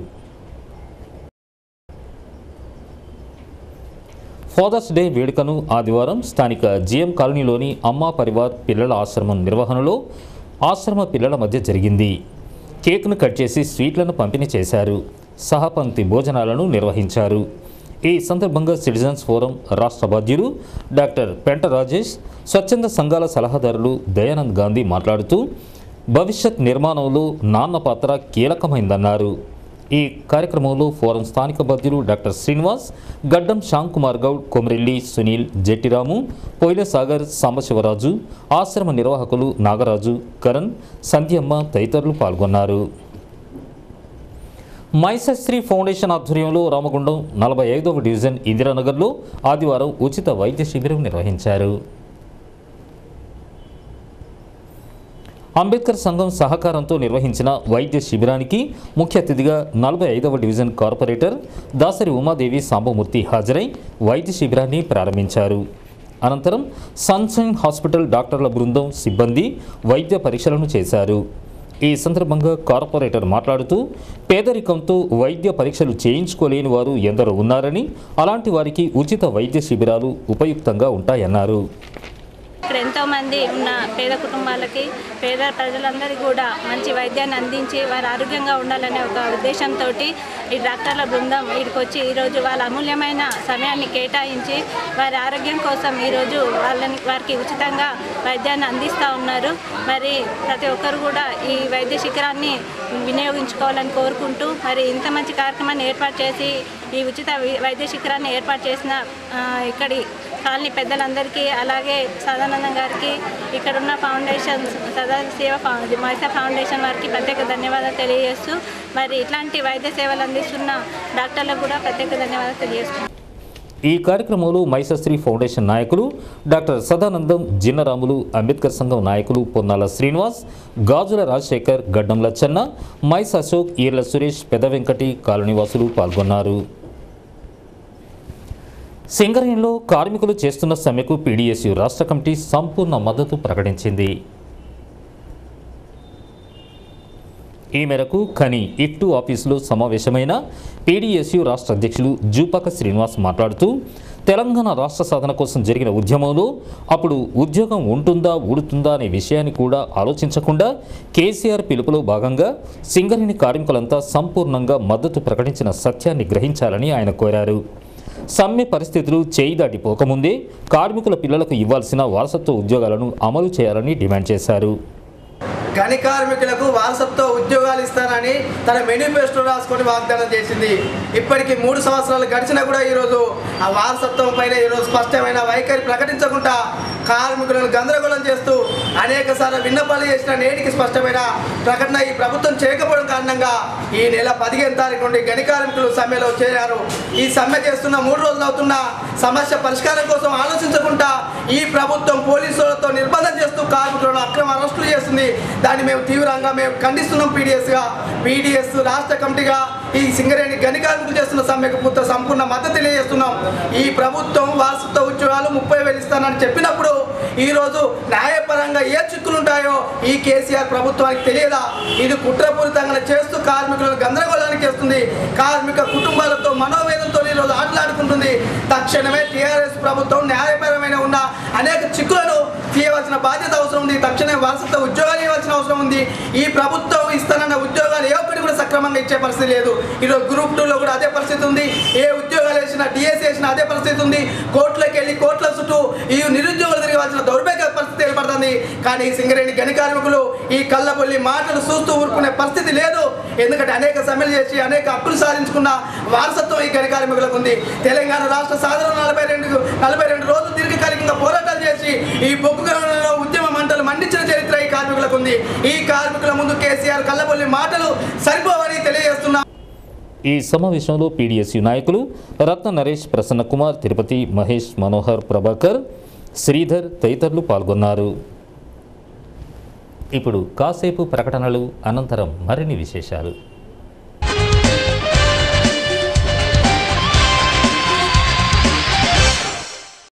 ఫాదర్స్ డే వేడుకను ఆదివారం స్థానిక జిఎం కాలనీలోని అమ్మా పరివార్ పిల్లల ఆశ్రమం నిర్వహణలో ఆశ్రమ పిల్లల మధ్య జరిగింది కేక్ను కట్ చేసి స్వీట్లను పంపిణీ చేశారు సహపంక్తి భోజనాలను నిర్వహించారు ఈ సందర్భంగా సిటిజన్స్ ఫోరం రాష్ట్ర బాధ్యులు డాక్టర్ పెంట రాజేష్ స్వచ్ఛంద సంఘాల సలహాదారులు దయానంద్ గాంధీ మాట్లాడుతూ భవిష్యత్ నిర్మాణంలో నాన్న పాత్ర కీలకమైందన్నారు ఈ కార్యక్రమంలో ఫోరం స్థానిక బాధ్యులు డాక్టర్ శ్రీనివాస్ గడ్డం శ్యామ్ కుమార్ గౌడ్ కొమరెల్లి సునీల్ జెట్టిరాము పోయిల సాగర్ సాంబశివరాజు ఆశ్రమ నిర్వాహకులు నాగరాజు కరణ్ సంధ్యమ్మ తదితరులు పాల్గొన్నారు మైసశ్రీ ఫౌండేషన్ ఆధ్వర్యంలో రామగుండం నలభై ఐదవ డివిజన్ ఇందిరానగర్లో ఆదివారం ఉచిత వైద్య శిబిరం నిర్వహించారు అంబేద్కర్ సంఘం సహకారంతో నిర్వహించిన వైద్య శిబిరానికి ముఖ్య అతిథిగా నలభై ఐదవ డివిజన్ కార్పొరేటర్ దాసరి ఉమాదేవి సాంబమూర్తి హాజరై వైద్య శిబిరాన్ని ప్రారంభించారు అనంతరం సన్షైన్ హాస్పిటల్ డాక్టర్ల బృందం సిబ్బంది వైద్య పరీక్షలను చేశారు ఈ సందర్భంగా కార్పొరేటర్ మాట్లాడుతూ పేదరికంతో వైద్య పరీక్షలు చేయించుకోలేని వారు ఎందరో ఉన్నారని అలాంటి వారికి ఉచిత వైద్య శిబిరాలు ఉపయుక్తంగా ఉంటాయన్నారు ఇక్కడ ఎంతోమంది ఉన్న పేద కుటుంబాలకి పేద ప్రజలందరికీ కూడా మంచి వైద్యాన్ని అందించి వారు ఆరోగ్యంగా ఉండాలనే ఒక ఉద్దేశంతో ఈ డాక్టర్ల బృందం వీడికి వచ్చి ఈరోజు వాళ్ళ అమూల్యమైన సమయాన్ని కేటాయించి వారి ఆరోగ్యం కోసం ఈరోజు వాళ్ళని వారికి ఉచితంగా వైద్యాన్ని అందిస్తూ ఉన్నారు మరి ప్రతి ఒక్కరు కూడా ఈ వైద్య శిఖరాన్ని వినియోగించుకోవాలని కోరుకుంటూ మరి ఇంత మంచి కార్యక్రమాన్ని ఏర్పాటు చేసి ఈ ఉచిత వి- వైద్య శిఖరాన్ని ఏర్పాటు చేసిన ఆ, ఇక్కడి కాలనీ పెద్దలందరికీ అలాగే సదానందం గారికి ఇక్కడ ఉన్న ఫౌండేషన్ సదా సేవ ఫౌ- మైసా ఫౌండేషన్ వారికి ప్రత్యేక ధన్యవాదాలు తెలియజేస్తూ మరి ఇట్లాంటి వైద్య సేవలు అందిస్తున్న డాక్టర్లకు కూడా ప్రత్యేక ధన్యవాదాలు తెలియజేస్తున్నాను ఈ కార్యక్రమంలో మైసశ్రీ ఫౌండేషన్ నాయకులు డాక్టర్ సదానందం జిన్నరాములు అంబేద్కర్ సంఘం నాయకులు పొన్నాల శ్రీనివాస్ గాజుల రాజశేఖర్ గడ్డం లచ్చన్న మైస్ అశోక్ ఈర్ల సురేష్ పెద వెంకటి కాలనీవాసులు పాల్గొన్నారు సింగరేణిలో కార్మికులు చేస్తున్న సమ్మెకు పీడీఎస్యు రాష్ట్ర కమిటీ సంపూర్ణ మద్దతు ప్రకటించింది ఈ మేరకు ఖని ఇట్టు ఆఫీసులో సమావేశమైన పీడీఎస్యు రాష్ట్ర అధ్యక్షులు జూపాక శ్రీనివాస్ మాట్లాడుతూ తెలంగాణ రాష్ట్ర సాధన కోసం జరిగిన ఉద్యమంలో అప్పుడు ఉద్యోగం ఉంటుందా ఊడుతుందా అనే విషయాన్ని కూడా ఆలోచించకుండా కేసీఆర్ పిలుపులో భాగంగా సింగరేణి కార్మికులంతా సంపూర్ణంగా మద్దతు ప్రకటించిన సత్యాన్ని గ్రహించాలని ఆయన కోరారు సమ్మె పరిస్థితులు చేయి దాటిపోకముందే కార్మికుల పిల్లలకు ఇవ్వాల్సిన వారసత్వ ఉద్యోగాలను అమలు చేయాలని డిమాండ్ చేశారు గని కార్మికులకు వారసత్వ ఉద్యోగాలు ఇస్తానని తన మేనిఫెస్టో రాసుకొని వాగ్దానం చేసింది ఇప్పటికి మూడు సంవత్సరాలు గడిచినా కూడా ఈరోజు ఆ వారసత్వం పైన ఈరోజు స్పష్టమైన వైఖరి ప్రకటించకుండా కార్మికులను గందరగోళం చేస్తూ అనేక సార్లు విన్నపాలు చేసిన నేటికి స్పష్టమైన ప్రకటన ఈ ప్రభుత్వం చేయకపోవడం కారణంగా ఈ నెల పదిహేను తారీఖు నుండి గని కార్మికులు సమ్మెలో చేరారు ఈ సమ్మె చేస్తున్న మూడు రోజులు అవుతున్న సమస్య పరిష్కారం కోసం ఆలోచించకుండా ఈ ప్రభుత్వం పోలీసులతో నిర్బంధం చేస్తూ కార్మికులను అక్రమ అరెస్టులు చేస్తుంది దాన్ని మేము తీవ్రంగా మేము ఖండిస్తున్నాం పీడిఎస్గా పీడిఎస్ రాష్ట్ర కమిటీగా ఈ సింగరేణి గని కార్మికులు చేస్తున్న సమ్మెకు పూర్త సంపూర్ణ మద్దతు తెలియజేస్తున్నాం ఈ ప్రభుత్వం వారసత్వ ఉద్యోగాలు ముప్పై వేలు ఇస్తానని చెప్పినప్పుడు ఈరోజు న్యాయపరంగా ఏ చిక్కులు ఉంటాయో ఈ కేసీఆర్ ప్రభుత్వానికి తెలియదా ఇది కుట్రపూరితంగా చేస్తూ కార్మికులను గందరగోళానికి చేస్తుంది కార్మిక కుటుంబాలతో మనోవేదంతో ఈరోజు ఆటలాడుకుంటుంది తక్షణమే టీఆర్ఎస్ ప్రభుత్వం న్యాయపరమైన ఉన్న అనేక చిక్కులను తీయవలసిన బాధ్యత అవసరం ఉంది తక్షణమే వారసత్వ ఉద్యోగాలు ఇవ్వాల్సిన అవసరం ఉంది ఈ ప్రభుత్వం ఇస్తానన్న ఉద్యోగాలు ఏ ఒక్కటి కూడా సక్రమంగా ఇచ్చే పరిస్థితి లేదు ఈరోజు గ్రూప్ టూలో కూడా అదే పరిస్థితి ఉంది ఏ ఉద్యోగాలు వేసినా డిఎస్ వేసినా అదే పరిస్థితి ఉంది కోర్టులకు వెళ్ళి కోర్టుల చుట్టూ ఈ నిరుద్యోగులు తిరగాల్సిన దౌర్భాగ్య పరిస్థితి ఏర్పడుతుంది కానీ సింగరేణి గని కార్మికులు ఈ కళ్ళబొల్లి మాటలు చూస్తూ ఊరుకునే పరిస్థితి లేదు ఎందుకంటే అనేక సమ్మెలు చేసి అనేక హక్కులు సాధించుకున్న వారసత్వం ఈ గని కార్మికులకు ఉంది తెలంగాణ రాష్ట్ర సాధన నలభై రెండు నలభై రెండు రోజులు దీర్ఘకాలికంగా పోరాటాలు చేసి ఈ బొగ్గు గనులలో ఉద్యమ మంటలు మండించిన చరిత్ర ఈ కార్మికులకు ఉంది ఈ కార్మికుల ముందు కేసీఆర్ కళ్ళబొల్లి మాటలు సరిపోవని తెలియజేస్తున్నా ఈ సమావేశంలో పీడీఎస్యు నాయకులు రత్న నరేష్ ప్రసన్న కుమార్ తిరుపతి మహేష్ మనోహర్ ప్రభాకర్ శ్రీధర్ తదితరులు పాల్గొన్నారు ఇప్పుడు కాసేపు ప్రకటనలు అనంతరం మరిన్ని విశేషాలు